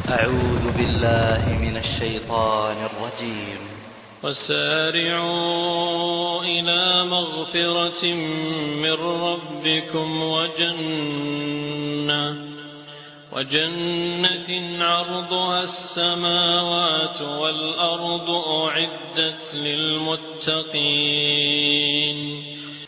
أعوذ بالله من الشيطان الرجيم وسارعوا إلى مغفرة من ربكم وجنة وجنة عرضها السماوات والأرض أعدت للمتقين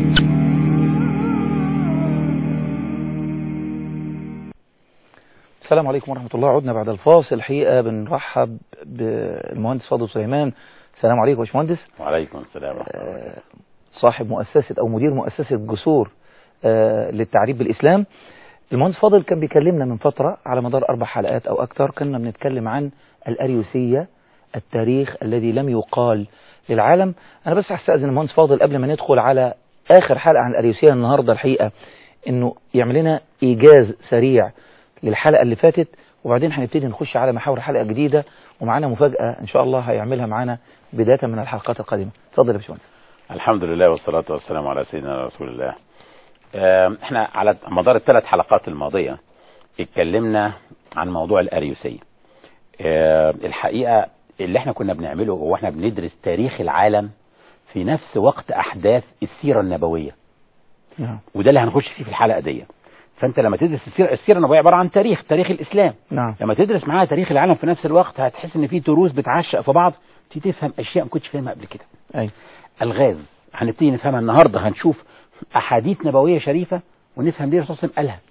السلام عليكم ورحمة الله عدنا بعد الفاصل الحقيقة بنرحب بالمهندس فاضل سليمان السلام عليكم يا باشمهندس وعليكم السلام ورحمة الله آه، صاحب مؤسسة أو مدير مؤسسة جسور آه، للتعريف بالإسلام المهندس فاضل كان بيكلمنا من فترة على مدار أربع حلقات أو أكثر كنا بنتكلم عن الأريوسية التاريخ الذي لم يقال للعالم أنا بس هستأذن المهندس فاضل قبل ما ندخل على آخر حلقة عن الأريوسية النهاردة الحقيقة إنه يعمل لنا إيجاز سريع للحلقة اللي فاتت وبعدين هنبتدي نخش على محاور حلقة جديدة ومعانا مفاجأة إن شاء الله هيعملها معانا بداية من الحلقات القادمة اتفضل يا باشمهندس الحمد لله والصلاة والسلام على سيدنا رسول الله آم، احنا على مدار الثلاث حلقات الماضية اتكلمنا عن موضوع الأريوسية آم، الحقيقة اللي احنا كنا بنعمله هو احنا بندرس تاريخ العالم في نفس وقت أحداث السيرة النبوية نعم وده اللي هنخش فيه في الحلقة دي فانت لما تدرس السيرة, السيرة النبوية عبارة عن تاريخ تاريخ الإسلام نعم لما تدرس معاها تاريخ العالم في نفس الوقت هتحس ان في تروس بتعشق في بعض تبتدي تفهم اشياء ما كنتش فاهمها قبل كده أي الغاز هنبتدي نفهمها النهارده هنشوف احاديث نبويه شريفه ونفهم ليه الرسول صلى الله عليه وسلم قالها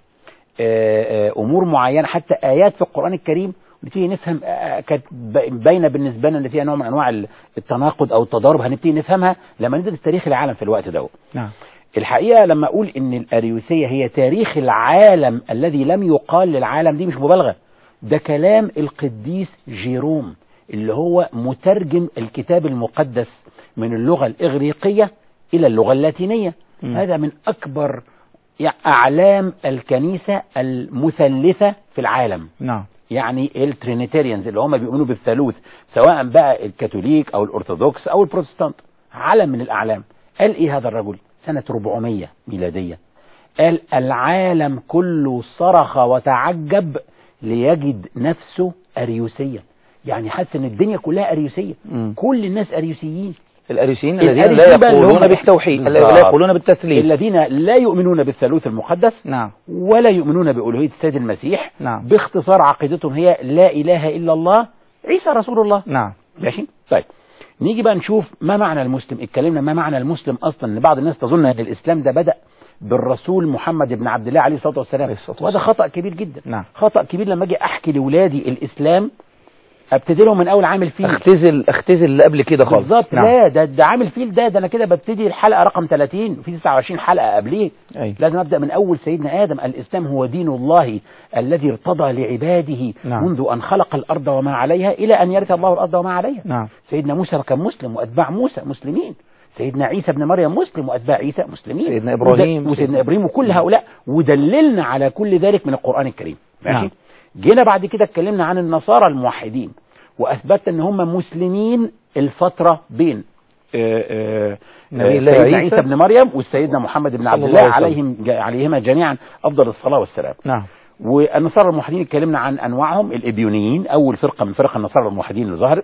آه، آه، امور معينه حتى ايات في القران الكريم ونبتدي نفهم آه، كانت ب- باينه بالنسبه لنا ان فيها نوع من انواع ال- التناقض او التضارب هنبتدي نفهمها لما ندرس تاريخ العالم في الوقت ده نعم الحقيقه لما اقول ان الاريوسيه هي تاريخ العالم الذي لم يقال للعالم دي مش مبالغه ده كلام القديس جيروم اللي هو مترجم الكتاب المقدس من اللغه الاغريقيه الى اللغه اللاتينيه مم. هذا من اكبر يع- اعلام الكنيسه المثلثه في العالم نعم يعني الترينيتاريانز اللي هم بيؤمنوا بالثالوث سواء بقى الكاثوليك او الارثوذكس او البروتستانت علم من الاعلام قال ايه هذا الرجل سنة 400 ميلادية قال العالم كله صرخ وتعجب ليجد نفسه اريوسيا يعني حس ان الدنيا كلها اريوسية مم. كل الناس اريوسيين الأريوسيين الذين لا الأريوسيين بقى اللي يقولون هم- بالتوحيد الذين لا بالظبط. يقولون بالتسليم الذين لا يؤمنون بالثالوث المقدس نعم ولا يؤمنون بألوهية السيد المسيح نعم. باختصار عقيدتهم هي لا إله إلا الله عيسى رسول الله نعم ماشي طيب نيجي بقى نشوف ما معنى المسلم اتكلمنا ما معنى المسلم اصلا ان بعض الناس تظن ان الاسلام ده بدا بالرسول محمد بن عبد الله عليه الصلاه والسلام عليه الصلاة وهذا خطا كبير جدا نعم. خطا كبير لما اجي احكي لاولادي الاسلام ابتدي لهم من اول عامل فيل اختزل اختزل اللي قبل كده خالص بالظبط نعم. لا ده ده عامل فيل ده ده انا كده ببتدي الحلقه رقم 30 وفي 29 حلقه قبليه أي. لازم ابدا من اول سيدنا ادم الاسلام هو دين الله الذي ارتضى لعباده نعم. منذ ان خلق الارض وما عليها الى ان يرث الله الارض وما عليها نعم سيدنا موسى كان مسلم واتباع موسى مسلمين سيدنا عيسى ابن مريم مسلم واتباع عيسى مسلمين سيدنا إبراهيم. ود- وسيدنا ابراهيم وكل هؤلاء ودللنا على كل ذلك من القران الكريم ماشي نعم. جينا بعد كده اتكلمنا عن النصارى الموحدين واثبتنا ان هم مسلمين الفتره بين آه، آه، نبي آه، الله سيدنا عيسى عيسى بن مريم والسيدنا محمد بن صلى عبد الله الله عليه وسلم. عليهم عليهما جميعا افضل الصلاه والسلام نعم والنصارى الموحدين اتكلمنا عن انواعهم الابيونيين اول فرقه من فرق النصارى الموحدين اللي ظهرت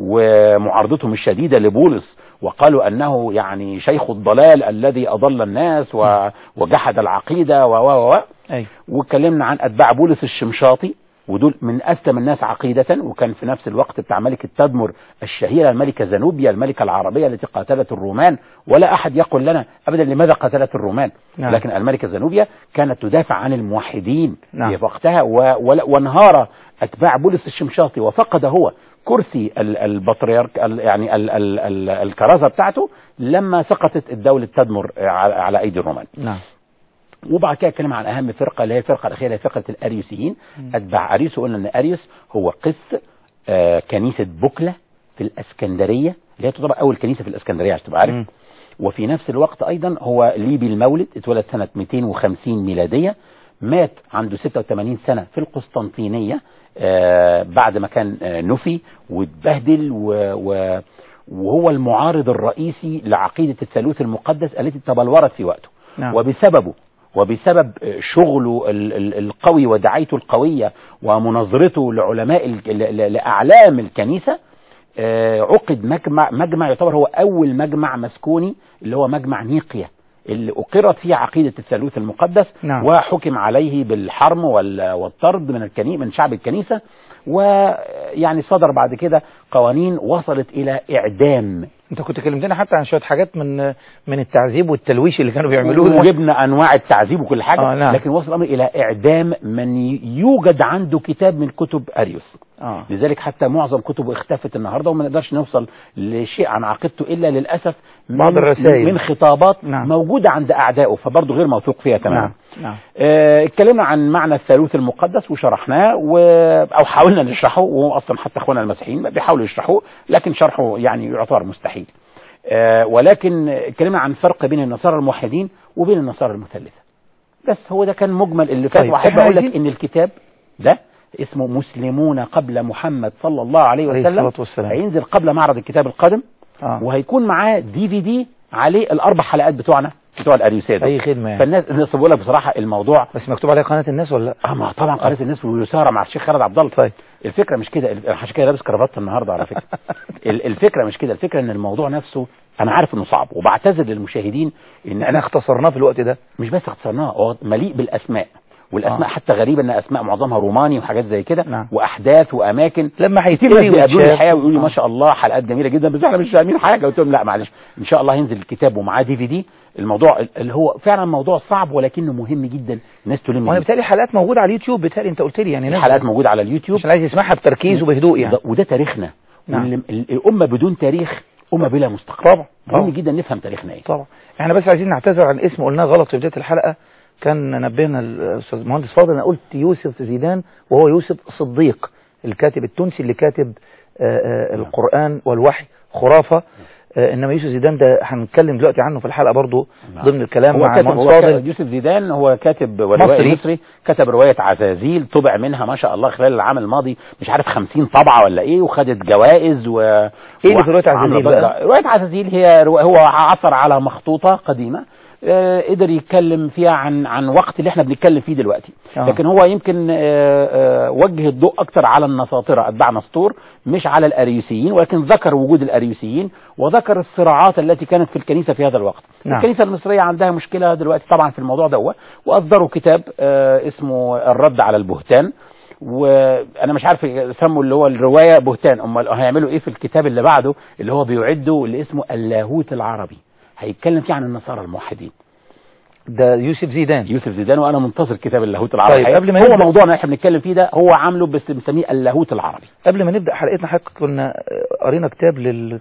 ومعارضتهم الشديده لبولس وقالوا انه يعني شيخ الضلال الذي اضل الناس و- وجحد العقيده و و و أي واتكلمنا عن اتباع بولس الشمشاطي ودول من اسلم الناس عقيده وكان في نفس الوقت بتاع ملكه تدمر الشهيره الملكه زنوبيا الملكه العربيه التي قاتلت الرومان ولا احد يقول لنا ابدا لماذا قاتلت الرومان نعم. لكن الملكه زنوبيا كانت تدافع عن الموحدين نعم. في وقتها و- ول- وانهار اتباع بولس الشمشاطي وفقد هو كرسي ال- البطريرك ال- يعني ال- ال- ال- الكرازه بتاعته لما سقطت الدوله تدمر على على ايدي الرومان نعم وبعد كده اتكلم عن اهم فرقه اللي هي الفرقه الاخيره اللي هي فرقه الاريوسيين اتباع اريوس وقلنا ان اريوس هو قس آه كنيسه بوكله في الاسكندريه اللي هي تعتبر اول كنيسه في الاسكندريه عشان تبقى عارف مم. وفي نفس الوقت ايضا هو ليبي المولد اتولد سنه 250 ميلاديه مات عنده 86 سنه في القسطنطينيه آه بعد ما كان آه نفي واتبهدل و, و وهو المعارض الرئيسي لعقيده الثالوث المقدس التي تبلورت في وقته نعم. وبسببه وبسبب شغله ال- ال- القوي ودعايته القوية ومناظرته لعلماء ال- ل- ل- لأعلام الكنيسة آه، عقد مجمع مجمع يعتبر هو أول مجمع مسكوني اللي هو مجمع نيقيا اللي أقرت فيه عقيدة الثالوث المقدس نعم. وحكم عليه بالحرم وال- والطرد من الكني من شعب الكنيسة ويعني صدر بعد كده قوانين وصلت إلى إعدام انت كنت كلمتنا حتى عن شويه حاجات من من التعذيب والتلويش اللي كانوا بيعملوه وجبنا انواع التعذيب وكل حاجه آه، نعم. لكن وصل الامر الى اعدام من يوجد عنده كتاب من كتب اريوس اه لذلك حتى معظم كتبه اختفت النهارده وما نقدرش نوصل لشيء عن عقيدته الا للاسف من بعض الرسائل. من خطابات نعم. موجوده عند اعدائه فبرضه غير موثوق فيها تماما نعم نعم آه، اتكلمنا عن معنى الثالوث المقدس وشرحناه و... او حاولنا نشرحه واصلا حتى اخواننا المسيحيين بيحاولوا يشرحوه لكن شرحه يعني يعتبر مستحيل آه، ولكن اتكلمنا عن فرق بين النصارى الموحدين وبين النصارى المثلثه بس هو ده كان مجمل اللي فات طيب، واحب احنا اقول لك عايزين- ان الكتاب ده اسمه مسلمون قبل محمد صلى الله عليه عليه وسلم الصلاة والسلام. هينزل قبل معرض الكتاب القادم اه وهيكون معاه دي في دي عليه الاربع حلقات بتوعنا بتوع الاريوسيه دول. اي خدمه يعني فالناس الناس بقول لك بصراحه الموضوع بس مكتوب عليها قناه الناس ولا لا اه ما طبعا قناه الناس ويسارى مع الشيخ خالد عبد الله طيب الفكره مش كده انا عشان كده لابس كرافته النهارده على فكره ال- الفكره مش كده الفكره ان الموضوع نفسه انا عارف انه صعب وبعتذر للمشاهدين ان احنا انا اختصرناه في الوقت ده مش بس اختصرناه هو مليء بالاسماء والاسماء آه. حتى غريبه ان اسماء معظمها روماني وحاجات زي كده نعم. واحداث واماكن لما كتير ناس هيتقري بيقابلوني ويتشاف الحقيقه ويقولوا لي آه. ما شاء الله حلقات جميله جدا بس احنا مش فاهمين حاجه قلت لهم لا معلش ان شاء الله هينزل الكتاب ومعاه دي في دي الموضوع اللي هو فعلا موضوع صعب ولكنه مهم جدا الناس تلم وانا بيه. بتهيألي حلقات موجوده على اليوتيوب بتهيألي انت قلت لي يعني نازلة. الحلقات موجوده على اليوتيوب عشان عايز يسمعها بتركيز وبهدوء يعني وده, وده تاريخنا نعم. واللي- ال- الامه بدون تاريخ امه بلا مستقبل طبعا مهم طبعا جدا نفهم تاريخنا ايه طبعا احنا بس عايزين نعتذر عن اسم قلناه غلط في بدايه الحلقه كان نبهنا الاستاذ المهندس فاضل انا قلت يوسف زيدان وهو يوسف صديق الكاتب التونسي اللي كاتب آه، آه، القران والوحي خرافه آه، انما يوسف زيدان ده هنتكلم دلوقتي عنه في الحلقه برضه نعم. ضمن الكلام هو مع كاتب المهندس هو فاضل كاتب يوسف زيدان هو كاتب روائي مصري. مصري, مصري كتب روايه عزازيل طبع منها ما شاء الله خلال العام الماضي مش عارف 50 طبعه ولا ايه وخدت جوائز و إيه اللي في رواية وعاملة عزازيل ضجة. بقى؟ روايه عزازيل هي روا- هو عثر على مخطوطه قديمه آه، قدر يتكلم فيها عن عن وقت اللي احنا بنتكلم فيه دلوقتي آه. لكن هو يمكن آه، آه، وجه الضوء اكتر على النساطره اتباع نسطور مش على الاريوسيين ولكن ذكر وجود الاريوسيين وذكر الصراعات التي كانت في الكنيسه في هذا الوقت نعم. الكنيسه المصريه عندها مشكله دلوقتي طبعا في الموضوع ده واصدروا كتاب آه، اسمه الرد على البهتان وانا مش عارف سموا اللي هو الروايه بهتان امال هيعملوا ايه في الكتاب اللي بعده اللي هو بيعده اللي اسمه اللاهوت العربي هيتكلم فيه عن النصارى الموحدين ده يوسف زيدان يوسف زيدان وانا منتظر كتاب اللاهوت العربي طيب، الحقيقة. قبل ما هو نبدأ- موضوعنا اللي احنا بنتكلم فيه ده هو عامله بس مسميه اللاهوت العربي قبل ما نبدا حلقتنا حضرتك كنا آه، قرينا كتاب لل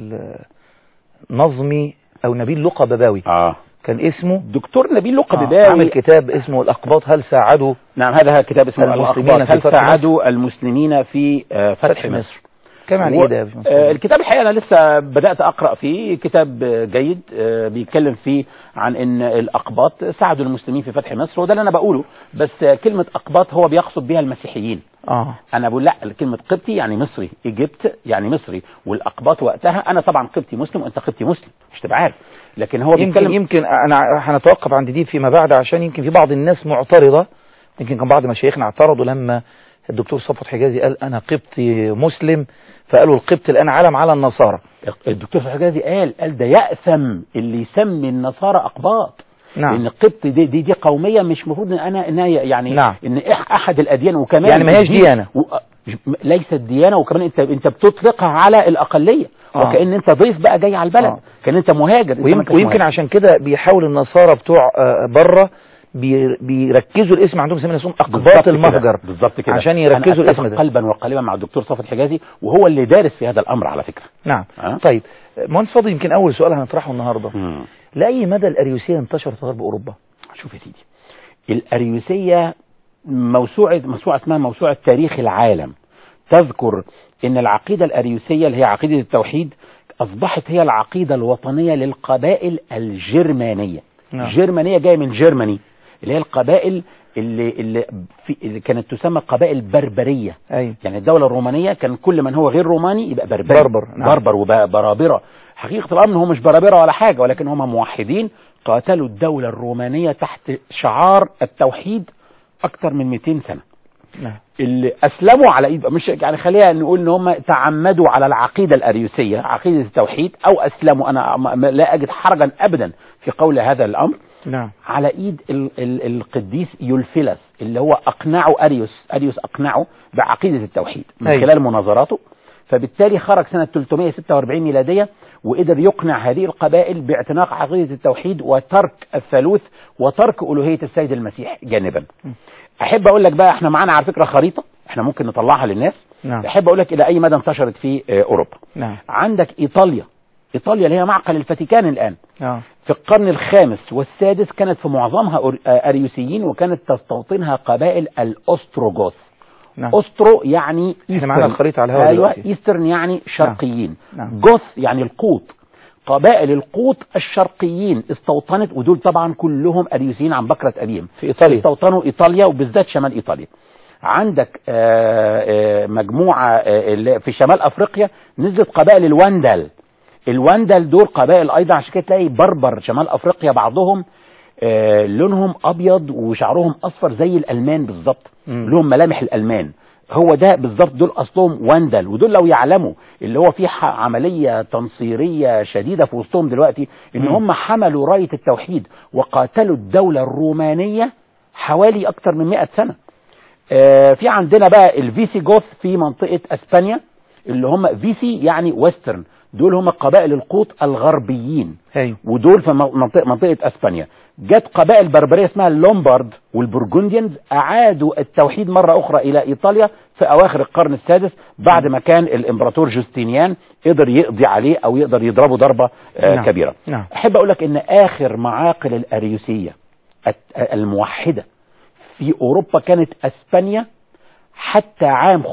للنظمي او نبيل لقى بباوي اه كان اسمه دكتور نبيل لقى آه، بباوي عامل كتاب اسمه الاقباط هل ساعدوا نعم هذا كتاب اسمه المسلمين الأخبار في هل فتح ساعدوا المسلمين في آه، فتح مصر كم عن و- ايه ده يا باشمهندس آه، الكتاب الحقيقه انا لسه بدات اقرا فيه كتاب آه، جيد آه، بيتكلم فيه عن ان الاقباط ساعدوا المسلمين في فتح مصر وده اللي انا بقوله بس آه، كلمه اقباط هو بيقصد بها المسيحيين اه انا بقول لا كلمه قبطي يعني مصري ايجيبت يعني مصري والاقباط وقتها انا طبعا قبطي مسلم وانت قبطي مسلم مش تبقى عارف لكن هو يمكن بيتكلم يمكن انا هنتوقف عند دي فيما بعد عشان يمكن في بعض الناس معترضه يمكن كان بعض مشايخنا اعترضوا لما الدكتور صفوت حجازي قال انا قبطي مسلم فقالوا القبط الان علم على النصارى الدكتور حجازي قال قال ده يأثم اللي يسمي النصارى اقباط نعم لان القبط دي, دي دي قوميه مش المفروض ان انا ان هي يعني نعم. ان إح احد الاديان وكمان يعني ما هيش الدين- ديانة. و... ليست ديانه وكمان انت انت بتطلقها على الاقليه آه. وكأن انت ضيف بقى جاي على البلد آه. كان انت مهاجر انت ما ويمكن, انتش ويمكن مهاجر. عشان كده بيحاول النصارى بتوع آه، بره بي- بيركزوا الاسم عندهم سمين اسمهم بالظبط اقباط كده. المهجر بالظبط كده عشان يركزوا أنا الاسم أتفق ده. قلبا وقالبا مع الدكتور صفوت حجازي وهو اللي دارس في هذا الامر على فكره نعم أه؟ طيب مهندس فاضل يمكن اول سؤال هنطرحه النهارده مم. لاي مدى الاريوسيه انتشرت في غرب اوروبا شوف يا سيدي الأريوسية موسوعة موسوعة اسمها موسوعة تاريخ العالم تذكر ان العقيدة الأريوسية اللي هي عقيدة التوحيد أصبحت هي العقيدة الوطنية للقبائل الجرمانية نعم. الجرمانية جاية من جيرماني اللي هي القبائل اللي, اللي, في اللي كانت تسمى قبائل بربرية ايوه يعني الدولة الرومانية كان كل من هو غير روماني يبقى بربري بربر، نعم. بربر وبرابرة حقيقة الأمر هم مش برابرة ولا حاجة ولكن هم موحدين قاتلوا الدولة الرومانية تحت شعار التوحيد أكثر من 200 سنة نعم اللي أسلموا على إيد مش يعني خلينا نقول إن هم تعمدوا على العقيدة الأريوسية عقيدة التوحيد أو أسلموا أنا م- لا أجد حرجا أبدا في قول هذا الأمر نعم على ايد ال ال القديس يولفيلس اللي هو اقنعه اريوس اريوس اقنعه بعقيده التوحيد من أيوة. خلال مناظراته فبالتالي خرج سنه 346 ميلاديه وقدر يقنع هذه القبائل باعتناق عقيده التوحيد وترك الثالوث وترك الوهيه السيد المسيح جانبا. احب اقول لك بقى احنا معانا على فكره خريطه احنا ممكن نطلعها للناس نعم احب اقول لك الى اي مدى انتشرت في آه، اوروبا. نعم عندك ايطاليا ايطاليا اللي هي معقل الفاتيكان الان نعم في القرن الخامس والسادس كانت في معظمها أور- آه، أريوسيين وكانت تستوطنها قبائل الأستروغوث نعم أسترو يعني احنا معانا إيسترن. الخريطة على الهواء أيوة دلوقتي. إيسترن يعني شرقيين نعم. جوث يعني القوط قبائل القوط الشرقيين استوطنت ودول طبعا كلهم أريوسيين عن بكرة أبيهم في إيطاليا استوطنوا إيطاليا وبالذات شمال إيطاليا عندك آه، آه، مجموعة آه، اللي في شمال أفريقيا نزلت قبائل الواندل الواندل دول قبائل أيضا عشان كده تلاقي بربر شمال أفريقيا بعضهم آه، لونهم أبيض وشعرهم أصفر زي الألمان بالظبط مم. لهم ملامح الألمان هو ده بالظبط دول أصلهم واندل ودول لو يعلموا اللي هو في ح- عملية تنصيرية شديدة في وسطهم دلوقتي إن مم. هم حملوا راية التوحيد وقاتلوا الدولة الرومانية حوالي أكثر من 100 سنة آه، في عندنا بقى الفيسيجوث في منطقة اسبانيا اللي هم فيسي يعني ويسترن دول هم قبائل القوط الغربيين ايوه ودول في منطقة, منطقة اسبانيا جت قبائل بربرية اسمها اللومبارد والبرجونديانز اعادوا التوحيد مرة اخرى الى ايطاليا في اواخر القرن السادس بعد ما كان الامبراطور جوستينيان قدر يقضي عليه او يقدر يضربه ضربة آه نعم. كبيرة نعم احب اقول لك ان اخر معاقل الاريوسية الت- الموحدة في اوروبا كانت اسبانيا حتى عام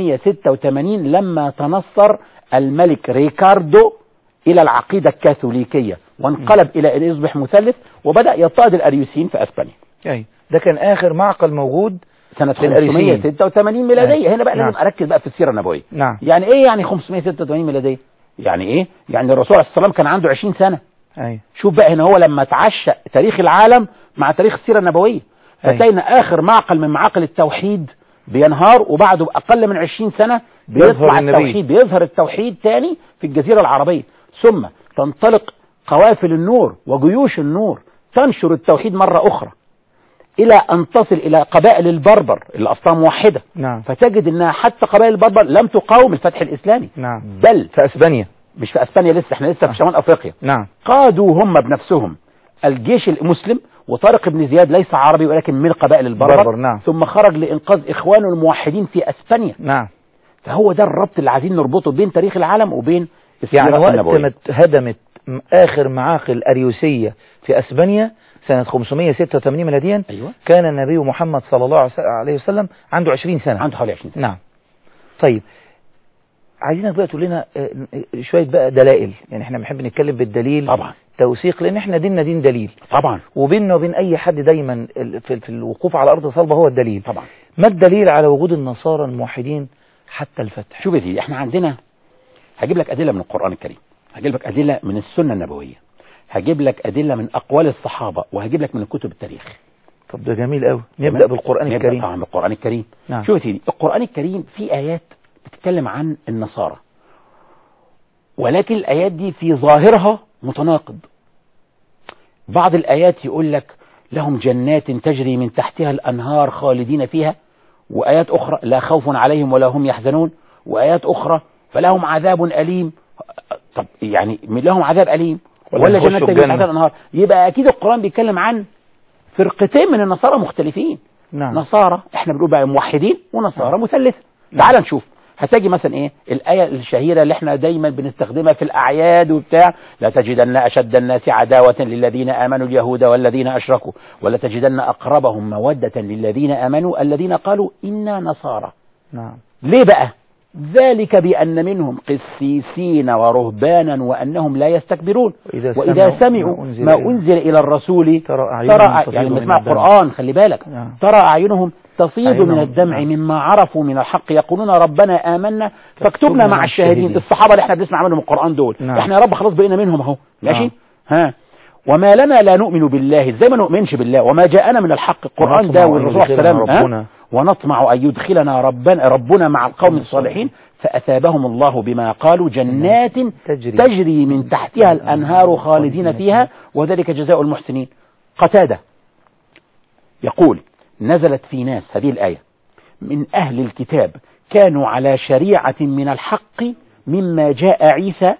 586 لما تنصر الملك ريكاردو الى العقيدة الكاثوليكية وانقلب الى ان يصبح مثلث وبدأ يضطهد الاريوسيين في اسبانيا ايوه ده كان اخر معقل موجود سنة للأريوسيين. 586 ميلادية هنا بقى نعم. لازم اركز بقى في السيرة النبوية نعم يعني ايه يعني 586 ميلادية يعني ايه يعني الرسول عليه الصلاة والسلام كان عنده 20 سنة ايوه شوف بقى هنا هو لما تعشى تاريخ العالم مع تاريخ السيرة النبوية أيوة. فتلاقي ان اخر معقل من معاقل التوحيد بينهار وبعده باقل من 20 سنة يظهر بيطلع النبي. التوحيد بيظهر التوحيد تاني في الجزيرة العربية ثم تنطلق قوافل النور وجيوش النور تنشر التوحيد مرة اخرى الى ان تصل الى قبائل البربر اللي اصلا موحدة نعم فتجد انها حتى قبائل البربر لم تقاوم الفتح الاسلامي نعم بل في اسبانيا مش في اسبانيا لسه احنا لسه في شمال افريقيا نعم قادوا هم بنفسهم الجيش المسلم وطارق بن زياد ليس عربي ولكن من قبائل البربر بربر، نعم. ثم خرج لإنقاذ إخوانه الموحدين في أسبانيا نعم فهو ده الربط اللي عايزين نربطه بين تاريخ العالم وبين السيرة يعني وقت النبوية. ما هدمت م- آخر معاقل أريوسية في أسبانيا سنة 586 ميلاديا أيوة كان النبي محمد صلى الله عليه وس- عليه وسلم عنده 20 سنة عنده حوالي 20 سنة نعم طيب عايزينك بقى تقول لنا آه، آه، شوية بقى دلائل يعني احنا بنحب نتكلم بالدليل طبعا توثيق لأن احنا ديننا دين دليل طبعا وبيننا وبين أي حد دايما ال- في في الوقوف على أرض صلبة هو الدليل طبعا ما الدليل على وجود النصارى الموحدين حتى الفتح شوف يا سيدي احنا عندنا هجيب لك أدلة من القرآن الكريم هجيب لك أدلة من السنة النبوية هجيب لك أدلة من أقوال الصحابة وهجيب لك من كتب التاريخ طب ده جميل قوي نبدأ تمام؟ بالقرآن نبدأ الكريم طبعا بالقرآن الكريم نعم شوف يا سيدي القرآن الكريم فيه آيات بتتكلم عن النصارى ولكن الآيات دي في ظاهرها متناقض بعض الآيات يقول لك لهم جنات تجري من تحتها الأنهار خالدين فيها وآيات أخرى لا خوف عليهم ولا هم يحزنون وآيات أخرى فلهم عذاب أليم طب يعني لهم عذاب أليم ولا ولا يخشوا جنات تجري من الجنة. تحتها الأنهار يبقى أكيد القرآن بيتكلم عن فرقتين من النصارى مختلفين نعم نصارى احنا بنقول بقى موحدين ونصارى مثلثة تعال نشوف هتجي مثلا ايه الآية الشهيرة اللي احنا دايما بنستخدمها في الأعياد وبتاع لا تجدن أشد الناس عداوة للذين آمنوا اليهود والذين أشركوا ولا تجدن أقربهم مودة للذين آمنوا الذين قالوا إنا نصارى نعم ليه بقى ذلك بأن منهم قسيسين ورهبانا وأنهم لا يستكبرون وإذا وإذا سمعوا ما أنزل إلى الرسول ترى أعينهم ترى تفيض يعني من بنسمع الدمع. القرآن خلي بالك نعم. ترى أعينهم تفيض أعينهم، من الدمع نعم. مما عرفوا من الحق يقولون ربنا آمنا فاكتبنا مع الشاهدين الشاهدين. الصحابة اللي احنا بنسمع منهم القرآن دول نعم. احنا يا رب خلاص بقينا منهم اهو ماشي نعم. ها وما لنا لا نؤمن بالله ازاي ما نؤمنش بالله وما جاءنا من الحق القرآن ده ونطمع أن والرسول صلى الله عليه يدخلنا وسلم ها؟ ربنا. ونطمع أن يدخلنا ربنا ربنا مع القوم الصالحين فأثابهم الله بما قالوا جنات تجري. تجري من تحتها الأنهار خالدين فيها وذلك جزاء المحسنين قتادة يقول نزلت في ناس هذه الآية من أهل الكتاب كانوا على شريعة من الحق مما جاء عيسى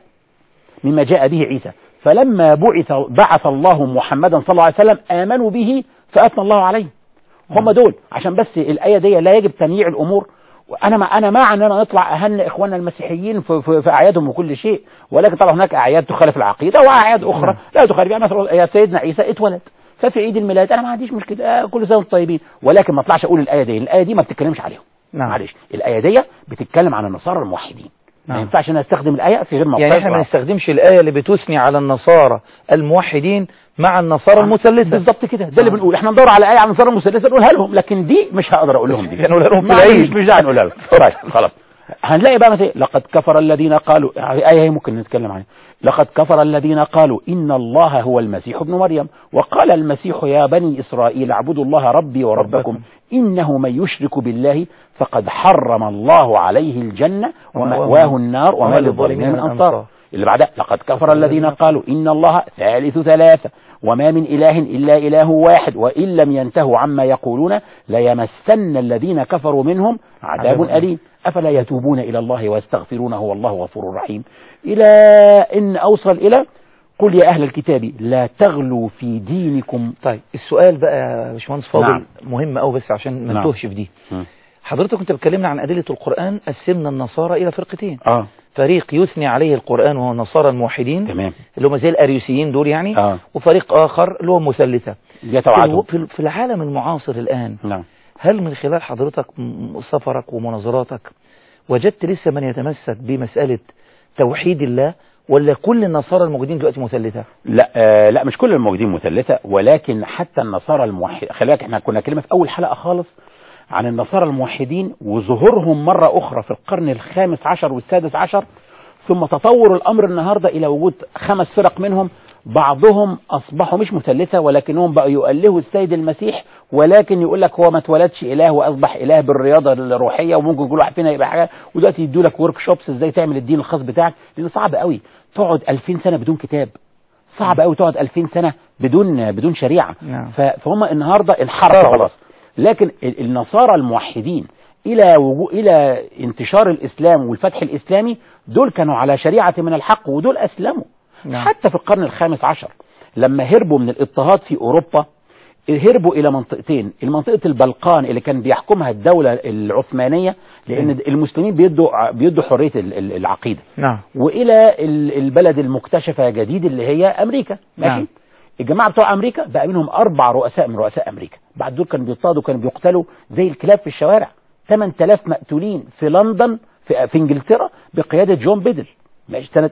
مما جاء به عيسى فلما بعث بعث الله محمدا صلى الله عليه وسلم آمنوا به فأثنى الله عليه هم دول عشان بس الآية دي لا يجب تنييع الأمور أنا ما أنا مع أننا نطلع أهن إخواننا المسيحيين في, في, في أعيادهم وكل شيء ولكن طبعا هناك أعياد تخالف العقيدة وأعياد أخرى لا تخالف يعني مثلا يا سيدنا عيسى اتولد ففي عيد الميلاد أنا ما عنديش مشكلة آه كل سنة وانتم طيبين ولكن ما اطلعش أقول الآية دي الآية دي ما بتتكلمش عليهم نعم. معلش الآية دي بتتكلم عن النصارى الموحدين ما نعم. ينفعش أنا أستخدم الآية في غير موقعها يعني احنا ما نستخدمش الآية اللي بتثني على النصارى الموحدين مع النصارى المثلثة بالظبط كده ده اللي آه. بنقول احنا ندور على آية عن النصارى المثلثة نقولها لهم لكن دي مش هقدر أقول لهم دي هنقولها لهم في ما- العيد. مش مش داعي نقولها لهم طيب خلاص هنلاقي بقى مثلا لقد كفر الذين قالوا آية هي ممكن نتكلم عنها لقد كفر الذين قالوا إن الله هو المسيح ابن مريم وقال المسيح يا بني إسرائيل اعبدوا الله ربي وربكم ربكم. إنه من يشرك بالله فقد حرم الله عليه الجنة ومأواه النار وما للظالمين من أنصار اللي بعدها لقد كفر الذين قالوا إن الله ثالث ثلاثة وما من إله إلا إله واحد وإن لم ينتهوا عما يقولون ليمسن الذين كفروا منهم عذاب عذاب أليم أفلا يتوبون إلى الله ويستغفرونه والله غفور رحيم إلى إن أوصل إلى قل يا أهل الكتاب لا تغلوا في دينكم طيب السؤال بقى يا باشمهندس فاضل نعم. مهم قوي بس عشان ما نعم. نتوهش في دي حضرتك كنت بتكلمنا عن أدلة القرآن قسمنا النصارى إلى فرقتين آه فريق يثني عليه القرآن وهو النصارى الموحدين تمام اللي هم زي الأريوسيين دول يعني آه وفريق آخر اللي هو المثلثة في يتوعدوا الو- في ال- في العالم المعاصر الآن نعم هل من خلال حضرتك م- سفرك ومناظراتك وجدت لسه من يتمسك بمسألة توحيد الله ولا كل النصارى الموجودين دلوقتي مثلثة لا آه لا مش كل الموجودين مثلثة ولكن حتى النصارى الموحد خلي بالك احنا كنا كلمة في أول حلقة خالص عن النصارى الموحدين وظهورهم مرة أخرى في القرن الخامس عشر والسادس عشر ثم تطور الأمر النهاردة إلى وجود خمس فرق منهم بعضهم أصبحوا مش مثلثة ولكنهم بقوا يؤلهوا السيد المسيح ولكن يقول لك هو ما اتولدش إله وأصبح إله بالرياضة الروحية وممكن كل واحد فينا يبقى حاجة ودلوقتي يدوا لك ورك شوبس إزاي تعمل الدين الخاص بتاعك لأن صعب قوي تقعد 2000 سنة بدون كتاب صعب قوي تقعد 2000 سنة بدون بدون شريعة نعم. ف- فهم النهارده انحرفوا خلاص لكن ال- النصارى الموحدين الى وجو الى انتشار الاسلام والفتح الاسلامي دول كانوا على شريعه من الحق ودول اسلموا نعم. حتى في القرن الخامس عشر لما هربوا من الاضطهاد في اوروبا هربوا الى منطقتين المنطقه البلقان اللي كان بيحكمها الدوله العثمانيه لان المسلمين بيدوا بيدوا حريه ال- ال- العقيده نعم والى ال- البلد المكتشفه جديد اللي هي امريكا ماشي نعم. الجماعه بتوع امريكا بقى منهم اربع رؤساء من رؤساء امريكا بعد دول كانوا بيضطهدوا كانوا بيقتلوا زي الكلاب في الشوارع 8000 مقتولين في لندن في, في انجلترا بقياده جون بيدل ماشي سنه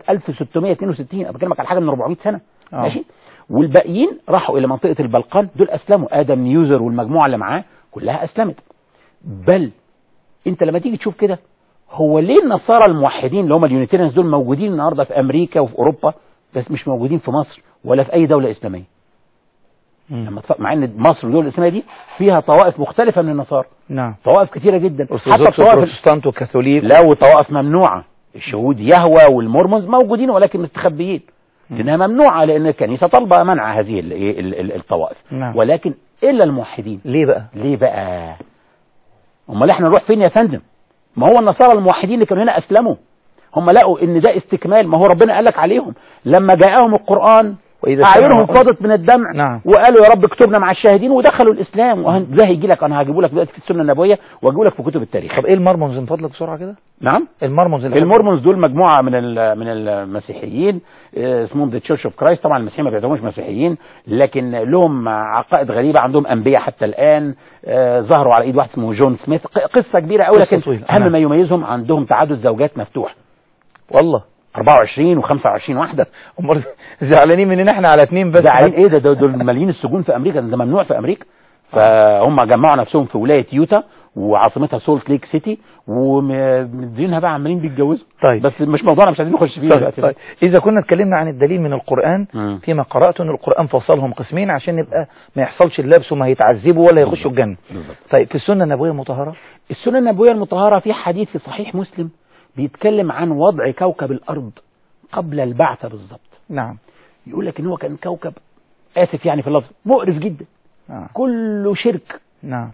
1662 انا بكلمك على حاجه من 400 سنه آه. ماشي والباقيين راحوا الى منطقه البلقان دول اسلموا ادم نيوزر والمجموعه اللي معاه كلها اسلمت بل انت لما تيجي تشوف كده هو ليه النصارى الموحدين اللي هم اليونيتيريانز دول موجودين النهارده في امريكا وفي اوروبا بس مش موجودين في مصر ولا في اي دوله اسلاميه مم. لما تف- مع ان مصر والدول الاسلاميه دي فيها طوائف مختلفه من النصارى نعم طوائف كثيره جدا حتى أرثوذكس الطوائف وبروتستانت وكاثوليك لا وطوائف ممنوعه الشهود يهوى والمورمونز موجودين ولكن مستخبيين لانها ممنوعه لان الكنيسه طالبه منع هذه ال- ال- ال- الطوائف نعم. ولكن الا الموحدين ليه بقى ليه بقى امال احنا نروح فين يا فندم ما هو النصارى الموحدين اللي كانوا هنا اسلموا هم لقوا ان ده استكمال ما هو ربنا قال لك عليهم لما جاءهم القران وإذا اعينهم سمعوا- فاضت من الدمع نعم. وقالوا يا رب اكتبنا مع الشاهدين ودخلوا الاسلام وهن- ده هيجي لك انا هجيبه لك دلوقتي في السنه النبويه واجيبه لك في كتب التاريخ طب ايه المرمونز من فضلك بسرعة كده نعم المرمونز اللي المورمونز دول مجموعه من ال- من المسيحيين آه، اسمهم ذا تشيرش اوف كرايست طبعا المسيحيين ما بيعتبروش مسيحيين لكن لهم عقائد غريبه عندهم انبياء حتى الان آه، ظهروا على ايد واحد اسمه جون سميث ق- قصه كبيره قوي قصة لكن طويلة. اهم نعم. ما يميزهم عندهم تعدد زوجات مفتوح والله 24 و25 واحده امال زعلانين مننا احنا على اتنين بس زعلانين ايه ده ده- دول مالين السجون في امريكا ده ممنوع في امريكا فهم جمعوا نفسهم في ولايه يوتا وعاصمتها سولت ليك سيتي ومدينها بقى عمالين بيتجوزوا طيب بس مش موضوعنا مش عايزين نخش فيه طيب, دلوقتي طيب إذا كنا اتكلمنا عن الدليل من القرآن مم. فيما قرأت أن القرآن فصلهم قسمين عشان يبقى ما يحصلش اللبس وما يتعذبوا ولا يخشوا الجنة بالظبط. طيب في السنة النبوية المطهرة السنة النبوية المطهرة في حديث في صحيح مسلم بيتكلم عن وضع كوكب الأرض قبل البعثة بالظبط نعم يقول لك ان هو كان كوكب آسف يعني في اللفظ مقرف جدا نعم كله شرك نعم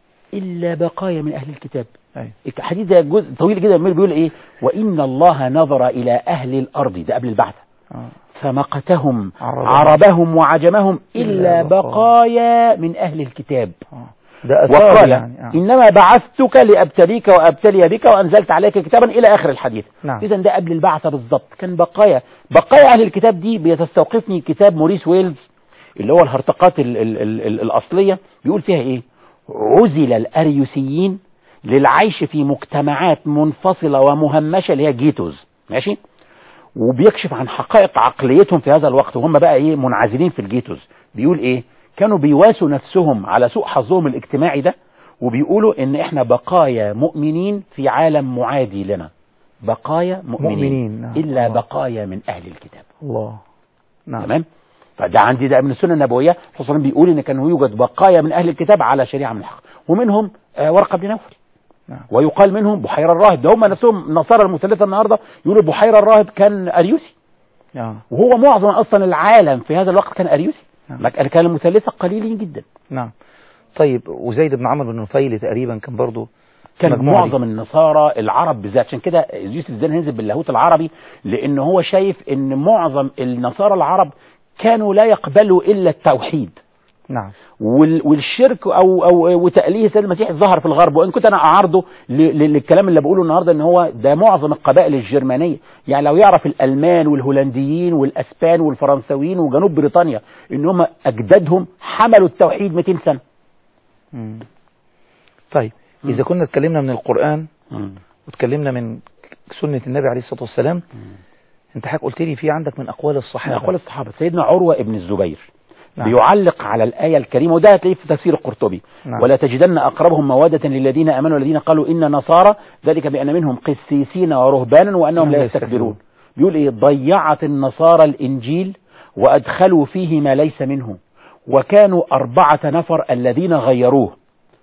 إلا بقايا من أهل الكتاب أيوة. الحديث ده جزء طويل جدا من بيقول إيه وإن الله نظر إلى أهل الأرض ده قبل البعثة آه. فمقتهم عربهم. عربهم وعجمهم إلا إلا بقايا من أهل الكتاب آه. ده أثار وقال يعني آه. إنما بعثتك لأبتليك وأبتلي بك وأنزلت عليك كتابا إلى آخر الحديث نعم. إذا ده قبل البعثة بالضبط كان بقايا بقايا أهل الكتاب دي بيتستوقفني كتاب موريس ويلز اللي هو الهرطقات ال ال ال ال الأصلية بيقول فيها إيه عزل الأريوسيين للعيش في مجتمعات منفصلة ومهمشة اللي هي جيتوز ماشي وبيكشف عن حقائق عقليتهم في هذا الوقت وهم بقى ايه منعزلين في الجيتوز بيقول ايه كانوا بيواسوا نفسهم على سوء حظهم الاجتماعي ده وبيقولوا ان احنا بقايا مؤمنين في عالم معادي لنا بقايا مؤمنين, مؤمنين، نعم. الا الله. بقايا من اهل الكتاب الله نعم تمام فده عندي ده من السنه النبويه خصوصا بيقول ان كان يوجد بقايا من اهل الكتاب على شريعه من الحق ومنهم آه ورقه بن نوفل نعم. ويقال منهم بحيرة الراهب ده هم نفسهم نصارى المثلثة النهاردة يقولوا بحيرة الراهب كان أريوسي نعم وهو معظم أصلا العالم في هذا الوقت كان أريوسي نعم. لكن كان المثلثة قليلين جدا نعم طيب وزيد بن عمرو بن نفيل تقريبا كان برضو كان مجموعة دي. معظم النصارى العرب بالذات عشان كده يوسف الزين هنزل باللاهوت العربي لأن هو شايف أن معظم النصارى العرب كانوا لا يقبلوا إلا التوحيد نعم وال- والشرك او او وتأليه سيد المسيح ظهر في الغرب وان كنت انا اعارضه ل- ل- للكلام اللي بقوله النهارده ان هو ده معظم القبائل الجرمانيه يعني لو يعرف الالمان والهولنديين والاسبان والفرنساويين وجنوب بريطانيا ان هم اجدادهم حملوا التوحيد 200 سنه مم. طيب إذا كنا اتكلمنا من القرآن واتكلمنا من سنة النبي عليه الصلاة والسلام انت حضرتك قلت لي في عندك من أقوال من الصحابة اقوال الصحابه سيدنا عروه ابن الزبير نعم. بيعلق على الآية الكريمة وده هتلاقيه في تفسير القرطبي نعم. ولا تجدن أقربهم مودة للذين آمنوا والذين قالوا إن نصارى ذلك بأن منهم قسيسين ورهبانا وأنهم لا لا يستكبرون يستكبرون. بيقول إيه ضيعت النصارى الإنجيل وأدخلوا فيه ما ليس منه وكانوا أربعة نفر الذين غيروه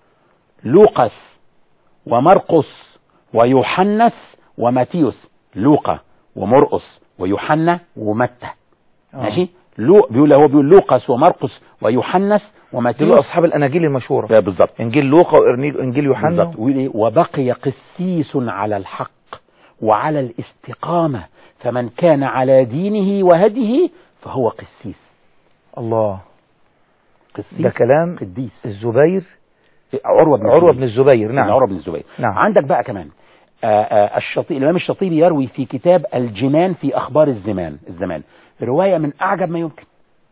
لوقس ومرقس ويوحنس وماتيوس لوقا ومرقس ويوحنا ومتى آه. ماشي لو بيقول هو بيقول لوقس ومرقس ويوحنس دول وماتيوس أصحاب الأناجيل المشهورة آه، بالظبط إنجيل لوقا وإنجيل يوحنا بالظبط ويقول إيه؟ وبقي قسيس على الحق وعلى الاستقامة فمن كان على دينه وهديه فهو قسيس الله قسيس ده كلام قديس الزبير عروة بن عروة الزبير. بن الزبير نعم نعم عروة بن الزبير نعم. عندك بقى كمان آه، آه، الشطيب الإمام الشطيبي يروي في كتاب الجنان في أخبار الزمان الزمان رواية من أعجب ما يمكن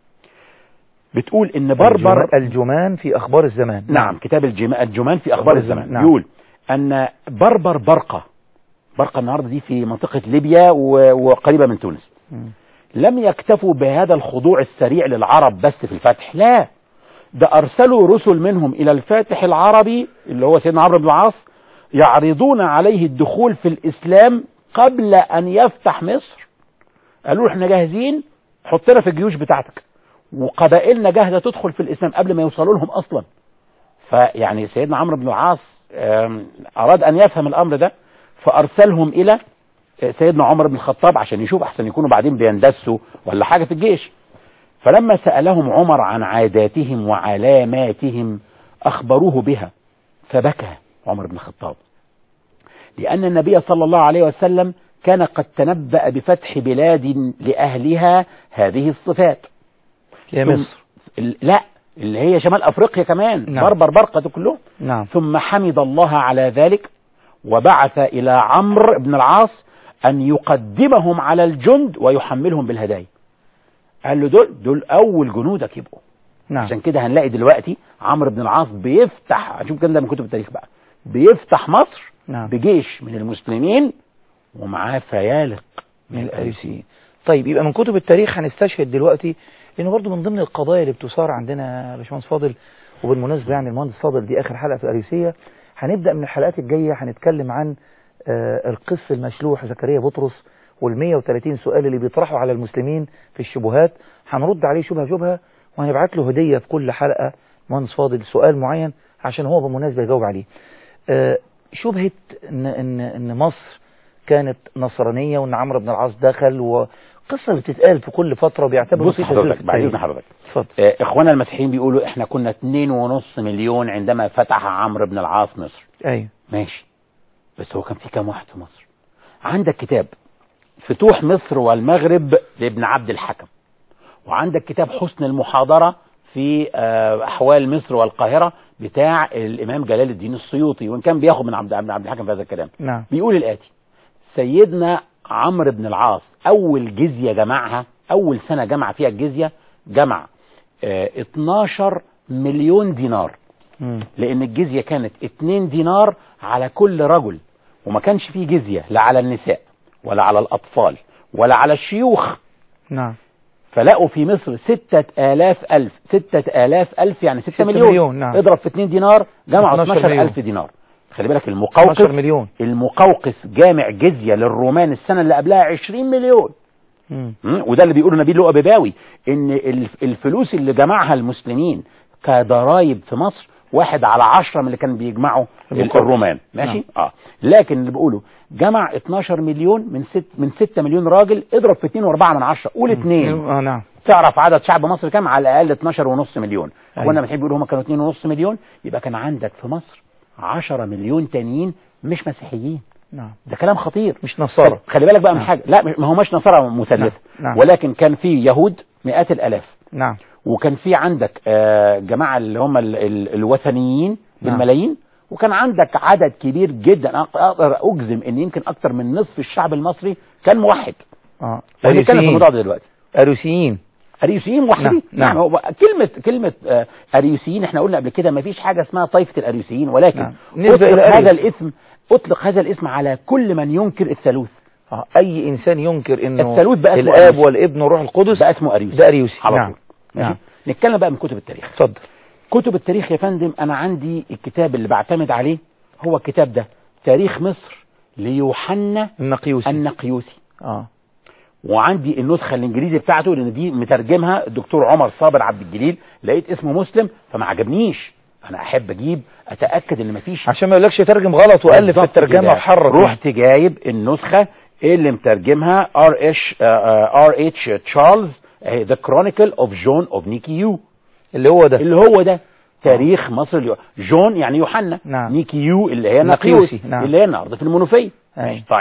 بتقول إن بربر الجما- الجمان في أخبار الزمان نعم كتاب الجم... الجمان في أخبار أخبار الزمان الزمان، نعم. يقول أن بربر برقة برقة النهاردة دي في منطقة ليبيا و... وقريبة من تونس مم. لم يكتفوا بهذا الخضوع السريع للعرب بس في الفتح لا ده أرسلوا رسل منهم إلى الفاتح العربي اللي هو سيدنا عمرو بن العاص يعرضون عليه الدخول في الإسلام قبل أن يفتح مصر قالوا له احنا جاهزين حطنا في الجيوش بتاعتك وقبائلنا جاهزة تدخل في الإسلام قبل ما يوصلوا لهم أصلا فيعني سيدنا عمرو بن العاص آم، أراد أن يفهم الأمر ده فأرسلهم إلى سيدنا عمر بن الخطاب عشان يشوف أحسن يكونوا بعدين بيندسوا ولا حاجة في الجيش فلما سألهم عمر عن عاداتهم وعلاماتهم أخبروه بها فبكى عمر بن الخطاب لأن النبي صلى الله عليه وسلم كان قد تنبأ بفتح بلاد لأهلها هذه الصفات يا ثم- مصر ال- لا اللي هي شمال أفريقيا كمان نعم. بربر برقة كلهم نعم ثم حمد الله على ذلك وبعث إلى عمرو بن العاص أن يقدمهم على الجند ويحملهم بالهدايا قال له دول دول أول جنودك يبقوا نعم عشان كده هنلاقي دلوقتي عمرو بن العاص بيفتح هنشوف الكلام ده من كتب التاريخ بقى بيفتح مصر نعم بجيش من المسلمين ومعاه فيالق من الأريسيين طيب يبقى من كتب التاريخ هنستشهد دلوقتي لأنه برضو من ضمن القضايا اللي بتثار عندنا يا باشمهندس فاضل وبالمناسبة يعني المهندس فاضل دي آخر حلقة في الأريسية هنبدأ من الحلقات الجاية هنتكلم عن آه، القس المشلوح زكريا بطرس وال 130 سؤال اللي بيطرحوا على المسلمين في الشبهات هنرد عليه شبهة شبهة وهنبعت له هدية في كل حلقة مهندس فاضل سؤال معين عشان هو بالمناسبة يجاوب عليه آه، شبهة إن, إن, إن مصر كانت نصرانية وإن عمرو بن العاص دخل وقصة بتتقال في كل فترة وبيعتبروا بص في تزوير حضرتك في بعد التاريخ. اذن حضرتك اتفضل آه، اخوانا المسيحيين بيقولوا احنا كنا 2.5 مليون عندما فتح عمرو بن العاص مصر ايوه ماشي بس هو كان في كام واحد في مصر عندك كتاب فتوح مصر والمغرب لابن عبد الحكم وعندك كتاب حسن المحاضرة في آه، أحوال مصر والقاهرة بتاع الإمام جلال الدين السيوطي وإن كان بياخد من عبد من عبد الحكم في هذا الكلام نعم بيقول الآتي سيدنا عمرو بن العاص أول جزية جمعها أول سنة جمع فيها الجزية جمع آه، 12 مليون دينار مم. لان الجزية كانت 2 دينار على كل رجل وما كانش فيه جزية لا على النساء ولا على الاطفال ولا على الشيوخ نعم فلقوا في مصر ستة آلاف ألف ستة آلاف ألف يعني ستة ستة مليون, مليون، نعم. اضرب في 2 دينار جمعوا 12 12 مليون. ألف دينار خلي بالك المقوقس 12 مليون المقوقس جامع جزية للرومان السنة اللي قبلها 20 مليون مم. مم؟ وده اللي بيقوله نبيل لؤى بباوي ان الف- الفلوس اللي جمعها المسلمين كضرايب في مصر واحد على عشرة من اللي كان بيجمعوا المقوقس. الرومان ماشي نعم. اه لكن اللي بيقوله جمع 12 مليون من ست من 6 مليون راجل اضرب في 2 و4 من 10 قول 2 اه نعم تعرف عدد شعب مصر كام على الاقل 12 ونص مليون أيوة. اخوانا بنحب يقولوا هم كانوا 2 ونص مليون يبقى كان عندك في مصر 10 مليون تانيين مش مسيحيين نعم ده كلام خطير مش نصارى خلي بالك بقى من نعم. حاجه لا ما هو مش نصارى مثلثه نعم. نعم. ولكن كان في يهود مئات الالاف نعم وكان في عندك آه، جماعه اللي هم ال- ال- الوثنيين نعم. بالملايين وكان عندك عدد كبير جدا أق- اقدر اجزم ان يمكن اكتر من نصف الشعب المصري كان موحد اه وهنتكلم في أريوسيين الموضوع ده دلوقتي أريوسيين اريوسيين موحدين نعم، نعم. يعني هو كلمه كلمه آه، اريوسيين احنا قلنا قبل كده ما فيش حاجه اسمها طائفه الاريوسيين ولكن نعم. نسبة اطلق إلى هذا أريوس. الاسم اطلق هذا الاسم على كل من ينكر الثالوث آه. أي إنسان ينكر إنه الثالوث بقى اسمه الآب أريوسي. والابن والروح القدس ده اسمه اريوسي ده أريوسي على نعم طول ماشي نعم نتكلم بقى من كتب التاريخ اتفضل كتب التاريخ يا فندم انا عندي الكتاب اللي بعتمد عليه هو الكتاب ده تاريخ مصر ليوحنا النقيوسي النقيوسي اه وعندي النسخه الانجليزي بتاعته لان دي مترجمها الدكتور عمر صابر عبد الجليل لقيت اسمه مسلم فما عجبنيش انا احب اجيب اتاكد ان مفيش عشان ما يقولكش ترجم غلط والف في بالظبط الترجمه كده. وحرك رحت جايب النسخه اللي مترجمها ار اتش ار اتش تشارلز ذا كرونيكل اوف جون اوف نيكيو اللي هو ده اللي هو ده تاريخ مصر اليو... جون يعني يوحنا نعم. نيكيو اللي هي نقيوسي، نقيوسي نعم. اللي هي النهارده في المنوفيه أيوة. ماشي طيب